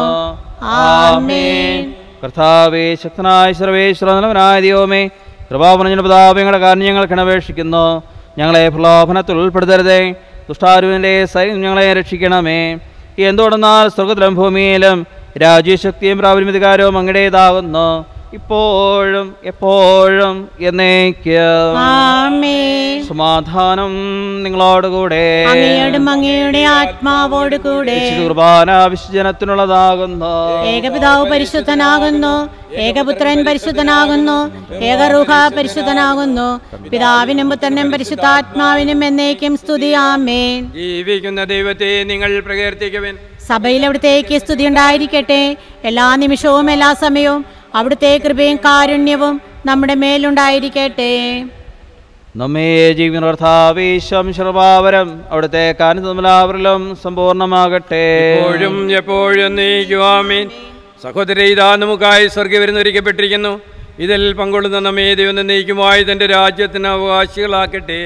ആമേൻ കർത്താവേ ശക്തനായ സർവേശ്വരനായ ദൈവമേ കൃപാപണഞ്ഞ പിതാവങ്ങളുടെ കാരണം ഞങ്ങൾ കിണപേക്ഷിക്കുന്നു ഞങ്ങളെ പ്രലോഭനത്തിൽ ഉൾപ്പെടുത്തരുതേ ദുഷ്ടാരുവിൻ്റെ സൈന്യം ഞങ്ങളെ രക്ഷിക്കണമേ എന്തുകൊണ്ടെന്നാൽ സ്വർഗത്തിലും ഭൂമിയിലും രാജ്യശക്തിയും പ്രാബല്യധികാരവും അങ്ങടേതാകുന്നു ഇപ്പോഴും എപ്പോഴും എന്നേക്കും ആമേൻ സമാധാനം നിങ്ങളോടുകൂടെ അങ്ങയോടും അങ്ങയുടെ ആത്മാവോട് കൂടെ വിശുദ്ധ കുർബാന വിശുജനത്തിനുള്ളതാകുന്നു ഏകപിതാവ് പരിശുദ്ധനാകുന്നു ഏകപുത്രൻ പരിശുദ്ധനാകുന്നു ഏകറുഹ പരിശുദ്ധനാകുന്നു പിതാവിനും പുത്രനും പരിശുദ്ധാത്മാവിനും എന്നേക്കും സ്തുതി ആമേൻ ജീവിക്കുന്ന ദൈവത്തെ നിങ്ങൾ പ്രകീർത്തിക്കുവിൻ സഭയിൽ അവിടുത്തേക്ക് സ്തുതി ഉണ്ടായിരിക്കട്ടെ എല്ലാ നിമിഷവും എല്ലാ സമയവും അവിടുത്തെ കൃപയും കാരുണ്യവും നമ്മുടെ മേലുണ്ടായിരിക്കട്ടെ നമ്മേ ജീവിതം ശർവാവരം അവിടുത്തെ കാനുതമലാവരിലും സമ്പൂർണ്ണമാകട്ടെ എപ്പോഴും എപ്പോഴും നീക്കുവാമീൻ സഹോദര ഇതാ നമുക്കായി സ്വർഗ്ഗം വരുന്നൊരുക്കപ്പെട്ടിരിക്കുന്നു ഇതിൽ പങ്കൊള്ളുന്ന നമ്മെ ദൈവം നീക്കുമായി തൻ്റെ രാജ്യത്തിന് അവകാശികളാക്കട്ടെ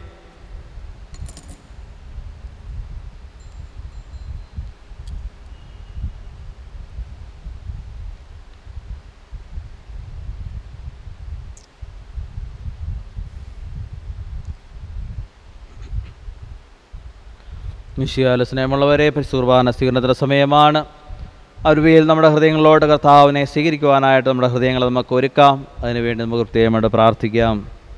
നിശ്ചയാല സ്നേഹമുള്ളവരെ പരിശുർബാന സ്വീകരണത്തിൻ്റെ സമയമാണ് അരുവിയിൽ നമ്മുടെ ഹൃദയങ്ങളോട് കർത്താവിനെ സ്വീകരിക്കുവാനായിട്ട് നമ്മുടെ ഹൃദയങ്ങളെ നമുക്ക് ഒരുക്കാം അതിനുവേണ്ടി നമുക്ക് പ്രത്യേകമായിട്ട് പ്രാർത്ഥിക്കാം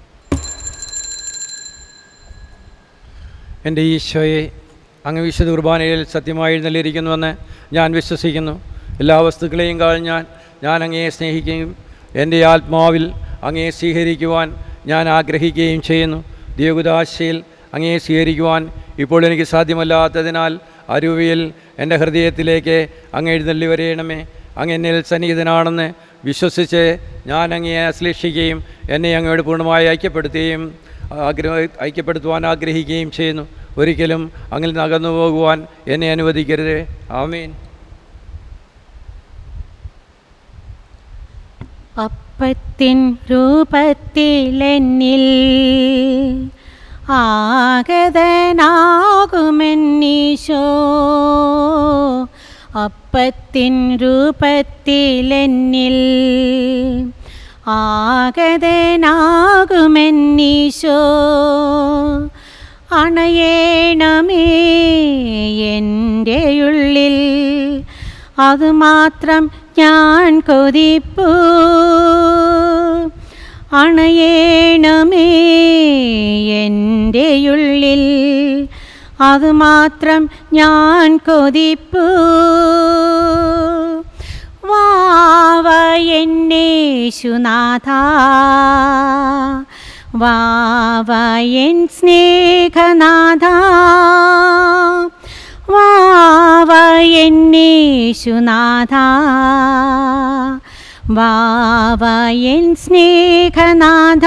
എൻ്റെ ഈശോയെ അങ്ങ് വിശുദ്ധ കുർബാനയിൽ സത്യമായി എഴുന്നള്ളിയിരിക്കുന്നുവെന്ന് ഞാൻ വിശ്വസിക്കുന്നു എല്ലാ വസ്തുക്കളെയും കാൾ ഞാൻ ഞാൻ അങ്ങയെ സ്നേഹിക്കുകയും എൻ്റെ ആത്മാവിൽ അങ്ങയെ സ്വീകരിക്കുവാൻ ഞാൻ ആഗ്രഹിക്കുകയും ചെയ്യുന്നു ദൈവകുദാശയിൽ അങ്ങയെ സ്വീകരിക്കുവാൻ ഇപ്പോൾ എനിക്ക് സാധ്യമല്ലാത്തതിനാൽ അരുവിയിൽ എൻ്റെ ഹൃദയത്തിലേക്ക് അങ്ങ് എഴുന്നള്ളി വരയണമേ അങ്ങ് എന്നിൽ സന്നിഹിതനാണെന്ന് വിശ്വസിച്ച് ഞാൻ അങ്ങയെ അശ്ലേഷിക്കുകയും എന്നെ അങ്ങയോട് പൂർണ്ണമായി ഐക്യപ്പെടുത്തുകയും ആഗ്രഹ ഐക്യപ്പെടുത്തുവാൻ ആഗ്രഹിക്കുകയും ചെയ്യുന്നു ഒരിക്കലും അങ്ങിൽ നിന്ന് അകന്നു പോകുവാൻ എന്നെ അനുവദിക്കരുത് ആമീൻ അപ്പത്തിൻ രൂപത്തിലെന്നിൽ ആഗതനാകുമെന്നീശോ അപ്പത്തിൻ രൂപത്തിലെന്നിൽ ആഗതനാകുമെന്നീശോ അണയേണമേ എൻ്റെ ഉള്ളിൽ അതുമാത്രം ഞാൻ കൊതിപ്പൂ അണയേണമേ എൻ്റെ ഉള്ളിൽ അതുമാത്രം ഞാൻ കൊതിപ്പൂ വാവ എന്നെ എന്നേശുനാഥ വാവയൻ സ്നേഹനാഥ വാവയെന്നേശുനാഥ വാവയൻ സ്നേഹനാഥ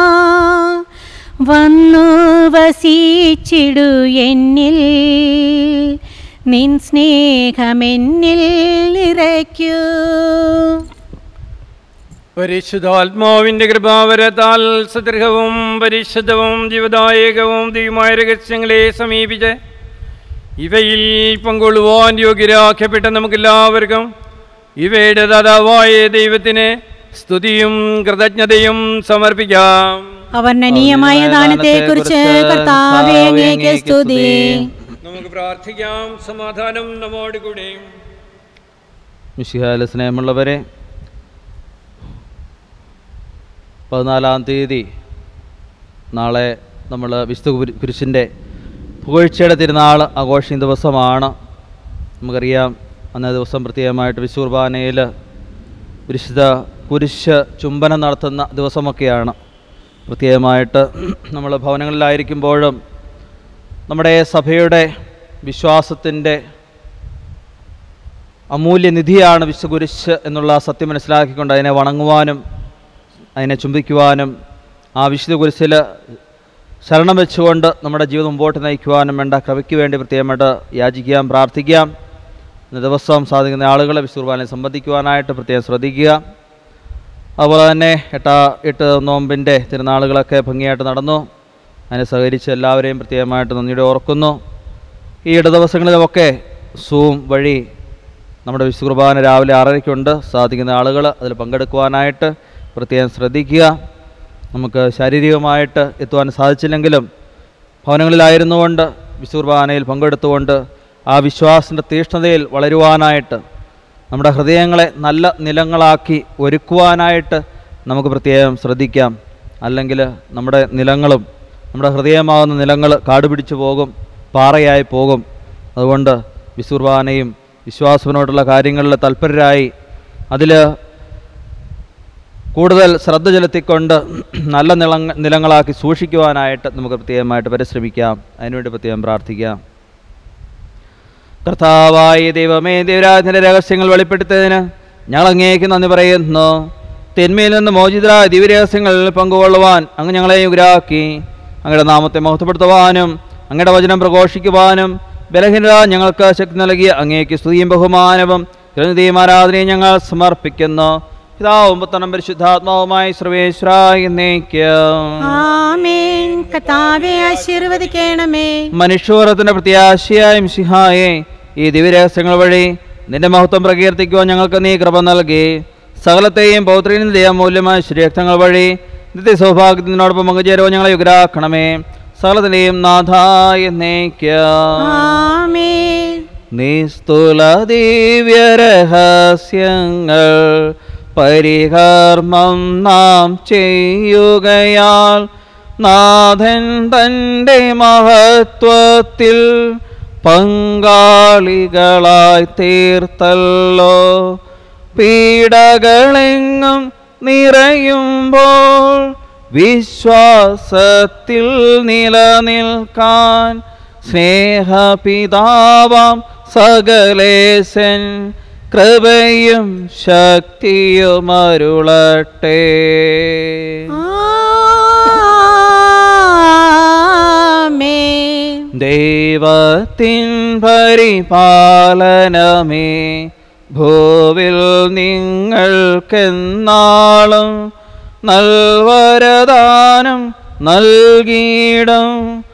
വന്നു വസിച്ചിടു എന്നിൽ നിൻ സ്നേഹമെന്നിൽ നിറയ്ക്കൂ പരിശുദ്ധാത്മാവിന്റെ കൃപാവരത്താൽ സദൃഹവും പരിശുദ്ധവും ജീവദായകവും ദൈവമായ രഹസ്യങ്ങളെ സമീപിച്ച് ഇവയിൽ പങ്കൊള്ളുവാൻ യോഗ്യരാക്കപ്പെട്ട നമുക്കെല്ലാവർക്കും ഇവയുടെ ദാതാവായ ദൈവത്തിന് സ്തുതിയും കൃതജ്ഞതയും സമർപ്പിക്കാം അവർണ്ണനീയമായ ദാനത്തെക്കുറിച്ച് കർത്താവേ അങ്ങേക്ക് സ്തുതി നമുക്ക് പ്രാർത്ഥിക്കാം സമാധാനം നമ്മോട് കൂടെ മിശിഹാല സ്നേഹമുള്ളവരെ പതിനാലാം തീയതി നാളെ നമ്മൾ വിശുദ്ധ കുരി- കുരിശിൻ്റെ പുകഴ്ചയുടെ തിരുനാൾ ആഘോഷിക്കുന്ന ദിവസമാണ് നമുക്കറിയാം അന്നേ ദിവസം പ്രത്യേകമായിട്ട് വിശു കുർബാനയിൽ വിശുദ്ധ കുരിശ് ചുംബനം നടത്തുന്ന ദിവസമൊക്കെയാണ് പ്രത്യേകമായിട്ട് നമ്മൾ ഭവനങ്ങളിലായിരിക്കുമ്പോഴും നമ്മുടെ സഭയുടെ വിശ്വാസത്തിൻ്റെ അമൂല്യനിധിയാണ് വിശ്വകുരിശ് എന്നുള്ള സത്യം മനസ്സിലാക്കിക്കൊണ്ട് അതിനെ വണങ്ങുവാനും അതിനെ ചുംബിക്കുവാനും ആ വിശുദ്ധ കുരിശിൽ ശരണം വെച്ചുകൊണ്ട് നമ്മുടെ ജീവിതം മുമ്പോട്ട് നയിക്കുവാനും വേണ്ട കവിക്ക് വേണ്ടി പ്രത്യേകമായിട്ട് യാചിക്കാം പ്രാർത്ഥിക്കാം ഇന്ന് ദിവസം സാധിക്കുന്ന ആളുകളെ വിശുർബാനെ സംബന്ധിക്കുവാനായിട്ട് പ്രത്യേകം ശ്രദ്ധിക്കുക അതുപോലെ തന്നെ എട്ടാ എട്ട് നോമ്പിൻ്റെ തിരുനാളുകളൊക്കെ ഭംഗിയായിട്ട് നടന്നു അതിനെ സഹകരിച്ച് എല്ലാവരെയും പ്രത്യേകമായിട്ട് നന്ദിയുടെ ഓർക്കുന്നു ഈ ഇട ദിവസങ്ങളിലുമൊക്കെ സൂം വഴി നമ്മുടെ വിശുദ്ധ കുർബാന രാവിലെ ആറരയ്ക്കുണ്ട് സാധിക്കുന്ന ആളുകൾ അതിൽ പങ്കെടുക്കുവാനായിട്ട് പ്രത്യേകം ശ്രദ്ധിക്കുക നമുക്ക് ശാരീരികമായിട്ട് എത്തുവാൻ സാധിച്ചില്ലെങ്കിലും ഭവനങ്ങളിലായിരുന്നുകൊണ്ട് വിശുദ്ധ കുർബാനയിൽ പങ്കെടുത്തുകൊണ്ട് ആ വിശ്വാസത്തിൻ്റെ തീഷ്ണതയിൽ വളരുവാനായിട്ട് നമ്മുടെ ഹൃദയങ്ങളെ നല്ല നിലങ്ങളാക്കി ഒരുക്കുവാനായിട്ട് നമുക്ക് പ്രത്യേകം ശ്രദ്ധിക്കാം അല്ലെങ്കിൽ നമ്മുടെ നിലങ്ങളും നമ്മുടെ ഹൃദയമാകുന്ന നിലങ്ങൾ കാടുപിടിച്ചു പോകും പാറയായി പോകും അതുകൊണ്ട് വിശുർബാനയും വിശ്വാസത്തിനോടുള്ള കാര്യങ്ങളിൽ തൽപരരായി അതിൽ കൂടുതൽ ശ്രദ്ധ ചെലുത്തിക്കൊണ്ട് നല്ല നില നിലങ്ങളാക്കി സൂക്ഷിക്കുവാനായിട്ട് നമുക്ക് പ്രത്യേകമായിട്ട് പരിശ്രമിക്കാം അതിനുവേണ്ടി പ്രത്യേകം പ്രാർത്ഥിക്കാം കർത്താവായ ദൈവമേ ദൈവരാജൻ്റെ രഹസ്യങ്ങൾ വെളിപ്പെടുത്തിയതിന് ഞങ്ങൾ അങ്ങേക്ക് നന്ദി പറയുന്നു തിന്മയിൽ നിന്ന് മോചിതരായ ദിവ്യരഹസ്യങ്ങളിൽ പങ്കുകൊള്ളുവാൻ അങ്ങ് ഞങ്ങളെ യുഗരാക്കി അങ്ങയുടെ നാമത്തെ മഹത്വപ്പെടുത്തുവാനും അങ്ങയുടെ വചനം പ്രഘോഷിക്കുവാനും ബലഹീനത ഞങ്ങൾക്ക് ശക്തി നൽകിയ അങ്ങേക്ക് സ്തുതിയും ബഹുമാനവും കൃതിയും ആരാധനയും ഞങ്ങൾ സമർപ്പിക്കുന്നു പിതാവും പുത്രനും പരിശുദ്ധാത്മാവുമായി സർവേശ്വരായി എന്നേക്കും ആമേൻ കർത്താവെ ആശീർവദിക്കണമേ മനുഷ്യവർഗത്തിന്റെ പ്രത്യാശയായും സിഹായെ ഈ ദിവ്യരഹസ്യങ്ങൾ വഴി നിന്റെ മഹത്വം പ്രകീർത്തിക്കുവാൻ ഞങ്ങൾക്ക് നീ കൃപ നൽകി സകലത്തെയും പൗത്രീയ മൂല്യമായ ശ്രീരക്തങ്ങൾ വഴി നിത്യ സൗഭാഗ്യത്തിനോടൊപ്പം പങ്കുചേരുവാൻ ഞങ്ങളെ യുഗരാക്കണമേ സകലത്തിൻ്റെയും നാഥായ എന്നേക്കും ആമേൻ നിസ്തുല ദിവ്യരഹസ്യങ്ങൾ പരികർമ്മം നാം ചെയ്യുകയാൽ നാഥൻ തൻ്റെ മഹത്വത്തിൽ പങ്കാളികളായി തീർത്തല്ലോ പീഡകളെങ്ങും നിറയുമ്പോൾ വിശ്വാസത്തിൽ നിലനിൽക്കാൻ സ്നേഹപിതാവാം സകലേശൻ കൃപയും ശക്തിയുമരുളട്ടെ ആമേൻ ദൈവത്തിൻ പരിപാലനമേ ഭൂവിൽ നിങ്ങൾക്കെന്നാളും നൽവരദാനം നൽകിയിടും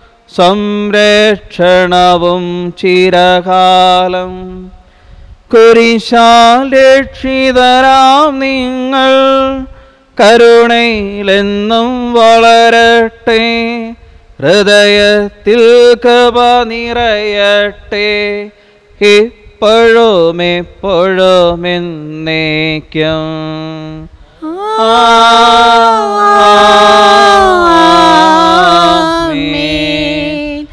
സംരക്ഷണവും ചിരകാലം കുരിശാൽ രക്ഷിതരാം നിങ്ങൾ കരുണയിലെന്നും വളരട്ടെ ഹൃദയത്തിൽ കൃപ നിറയട്ടെ ഇപ്പോഴും എപ്പോഴും എന്നേക്കും ആമേൻ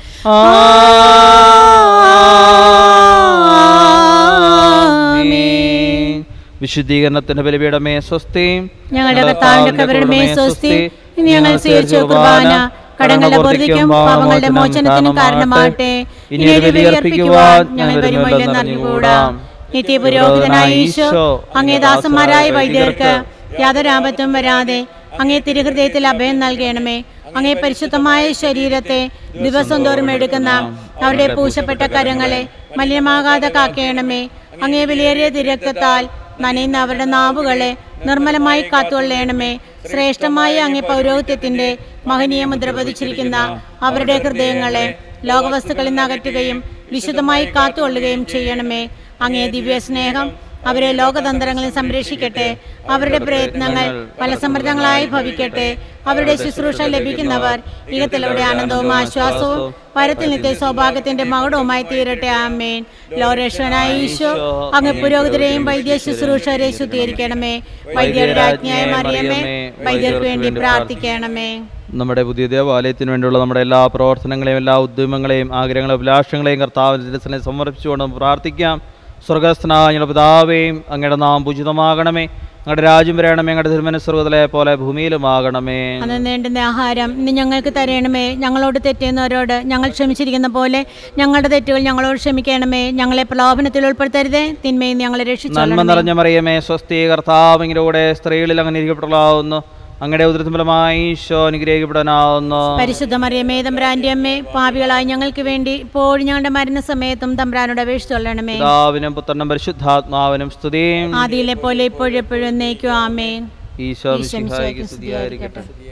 ആമേൻ വിശുദ്ധീകരണത്തിന്റെ ബലിപീഠമേ സ്വസ്തി ഞങ്ങളുടെ കർത്താവിന്റെ കബരണമേ സ്വസ്തി ഇനി ഞങ്ങൾ സ്വീകരിച്ച കുർബാന കടങ്ങളുടെ പൊറുതിക്കും പാപങ്ങളുടെ മോചനത്തിനും കാരണമാകട്ടെ ഇനി ഒരു ബലിയർപ്പിക്കുവാൻ ഞങ്ങൾ വരുമോ ഇല്ലെന്ന് അറിഞ്ഞുകൂടാ നിത്യപുരോഹിതനായ ഈശോ അങ്ങേ ദാസന്മാരായ വൈദ്യർക്ക് യാതൊരു ആപത്തും വരാതെ അങ്ങേ തിരുഹൃദയത്തിൽ അഭയം നൽകണമേ അങ്ങേ പരിശുദ്ധമായ ശരീരത്തെ ദിവസം തോറും എടുക്കുന്ന അവരുടെ പൂശപ്പെട്ട കരങ്ങളെ മലിനമാകാതെ കാക്കേണമേ അങ്ങേ വിലയേറിയ തിരക്കത്താൽ നനയുന്ന അവരുടെ നാവുകളെ നിർമ്മലമായി കാത്തുകൊള്ളണമേ ശ്രേഷ്ഠമായ അങ്ങേ പൗരോഹിത്യത്തിന്റെ മഹനീയ മുദ്ര പതിച്ചിരിക്കുന്ന അവരുടെ ഹൃദയങ്ങളെ ലോകവസ്തുക്കളിൽ നിന്ന് അകറ്റുകയും വിശുദ്ധമായി കാത്തുകൊള്ളുകയും ചെയ്യണമേ അങ്ങേ ദിവ്യ സ്നേഹം അവരെ ലോകതന്ത്രങ്ങളിൽ സംരക്ഷിക്കട്ടെ അവരുടെ പ്രയത്നങ്ങൾ ഫലസമൃദ്ധങ്ങളായി ഭവിക്കട്ടെ അവരുടെ ശുശ്രൂഷ ലഭിക്കുന്നവർ ഇകത്തിലൂടെ ആനന്ദവും ആശ്വാസവും പരത്തിൽ നിത്യ സൗഭാഗ്യത്തിന്റെ മകുടവുമായി തീരട്ടെ ആമേൻ ലോരേഷനായ ഈശോ അങ്ങ് പുരോഹിതരെയും വൈദ്യ ശുശ്രൂഷരെ ശുദ്ധീകരിക്കണമേ വൈദ്യരുടെ രാജ്ഞിയായ മറിയമേ വൈദ്യർക്ക് വേണ്ടി പ്രാർത്ഥിക്കണമേ നമ്മുടെ പുതിയ ദേവാലയത്തിന് വേണ്ടിയുള്ള നമ്മുടെ എല്ലാ പ്രവർത്തനങ്ങളെയും എല്ലാ ഉദ്യമങ്ങളെയും ആഗ്രഹങ്ങളെയും അഭിലാഷങ്ങളെയും കർത്താവിൻ്റെ ദിവസനെ സമർപ്പിച്ചുകൊണ്ട് നമുക്ക് പ്രാർത്ഥിക്കാം സ്വർഗസ്ഥനായ ഞങ്ങളുടെ പിതാവേയും അങ്ങയുടെ നാം പൂജിതമാകണമേ അങ്ങയുടെ രാജ്യം വരണമേ അങ്ങയുടെ തിരുമനസ്വർഗത്തിലെ പോലെ ഭൂമിയിലുമാകണമേ അന്ന് വേണ്ടുന്ന ആഹാരം ഇന്ന് ഞങ്ങൾക്ക് തരണമേ ഞങ്ങളോട് തെറ്റുന്നവരോട് ഞങ്ങൾ ക്ഷമിച്ചിരിക്കുന്ന പോലെ ഞങ്ങളുടെ തെറ്റുകൾ ഞങ്ങളോട് ക്ഷമിക്കണമേ ഞങ്ങളെ പ്രലോഭനത്തിൽ ഉൾപ്പെടുത്തരുതേ തിന്മയും ഞങ്ങളെ നന്മ രക്ഷിച്ചു നിറഞ്ഞ മറിയമേ സ്വസ്തി കർത്താവിൻ്റെ കൂടെ സ്ത്രീകളിൽ അങ്ങനെ ഇരിക്കപ്പെടാവുന്നു അങ്ങയുടെ ഉദരത്തിമ്പലമായി ഈശോ അനുഗ്രഹിക്കപ്പെടാനാവുന്നു പരിശുദ്ധ മറിയമേ തമ്പ്രാൻ്റെ അമ്മേ പാപികളായി ഞങ്ങൾക്ക് വേണ്ടി ഇപ്പോഴും ഞങ്ങളുടെ മരണസമയത്തും തമ്പ്രാനോട് അപേക്ഷിച്ചു കൊള്ളണമേ പിതാവിനും പുത്രനും പരിശുദ്ധാത്മാവിനും സ്തുതിയും ആദിയിലെ പോലെ ഇപ്പോഴും എപ്പോഴും എന്നേക്കും ആമേൻ ഈശോ ഈശോ മിശിഹായ്ക്ക് മിശിഹായ്ക്ക് സ്തുതിയായിരിക്കട്ടെ സ്തുതിയായിരിക്കട്ടെ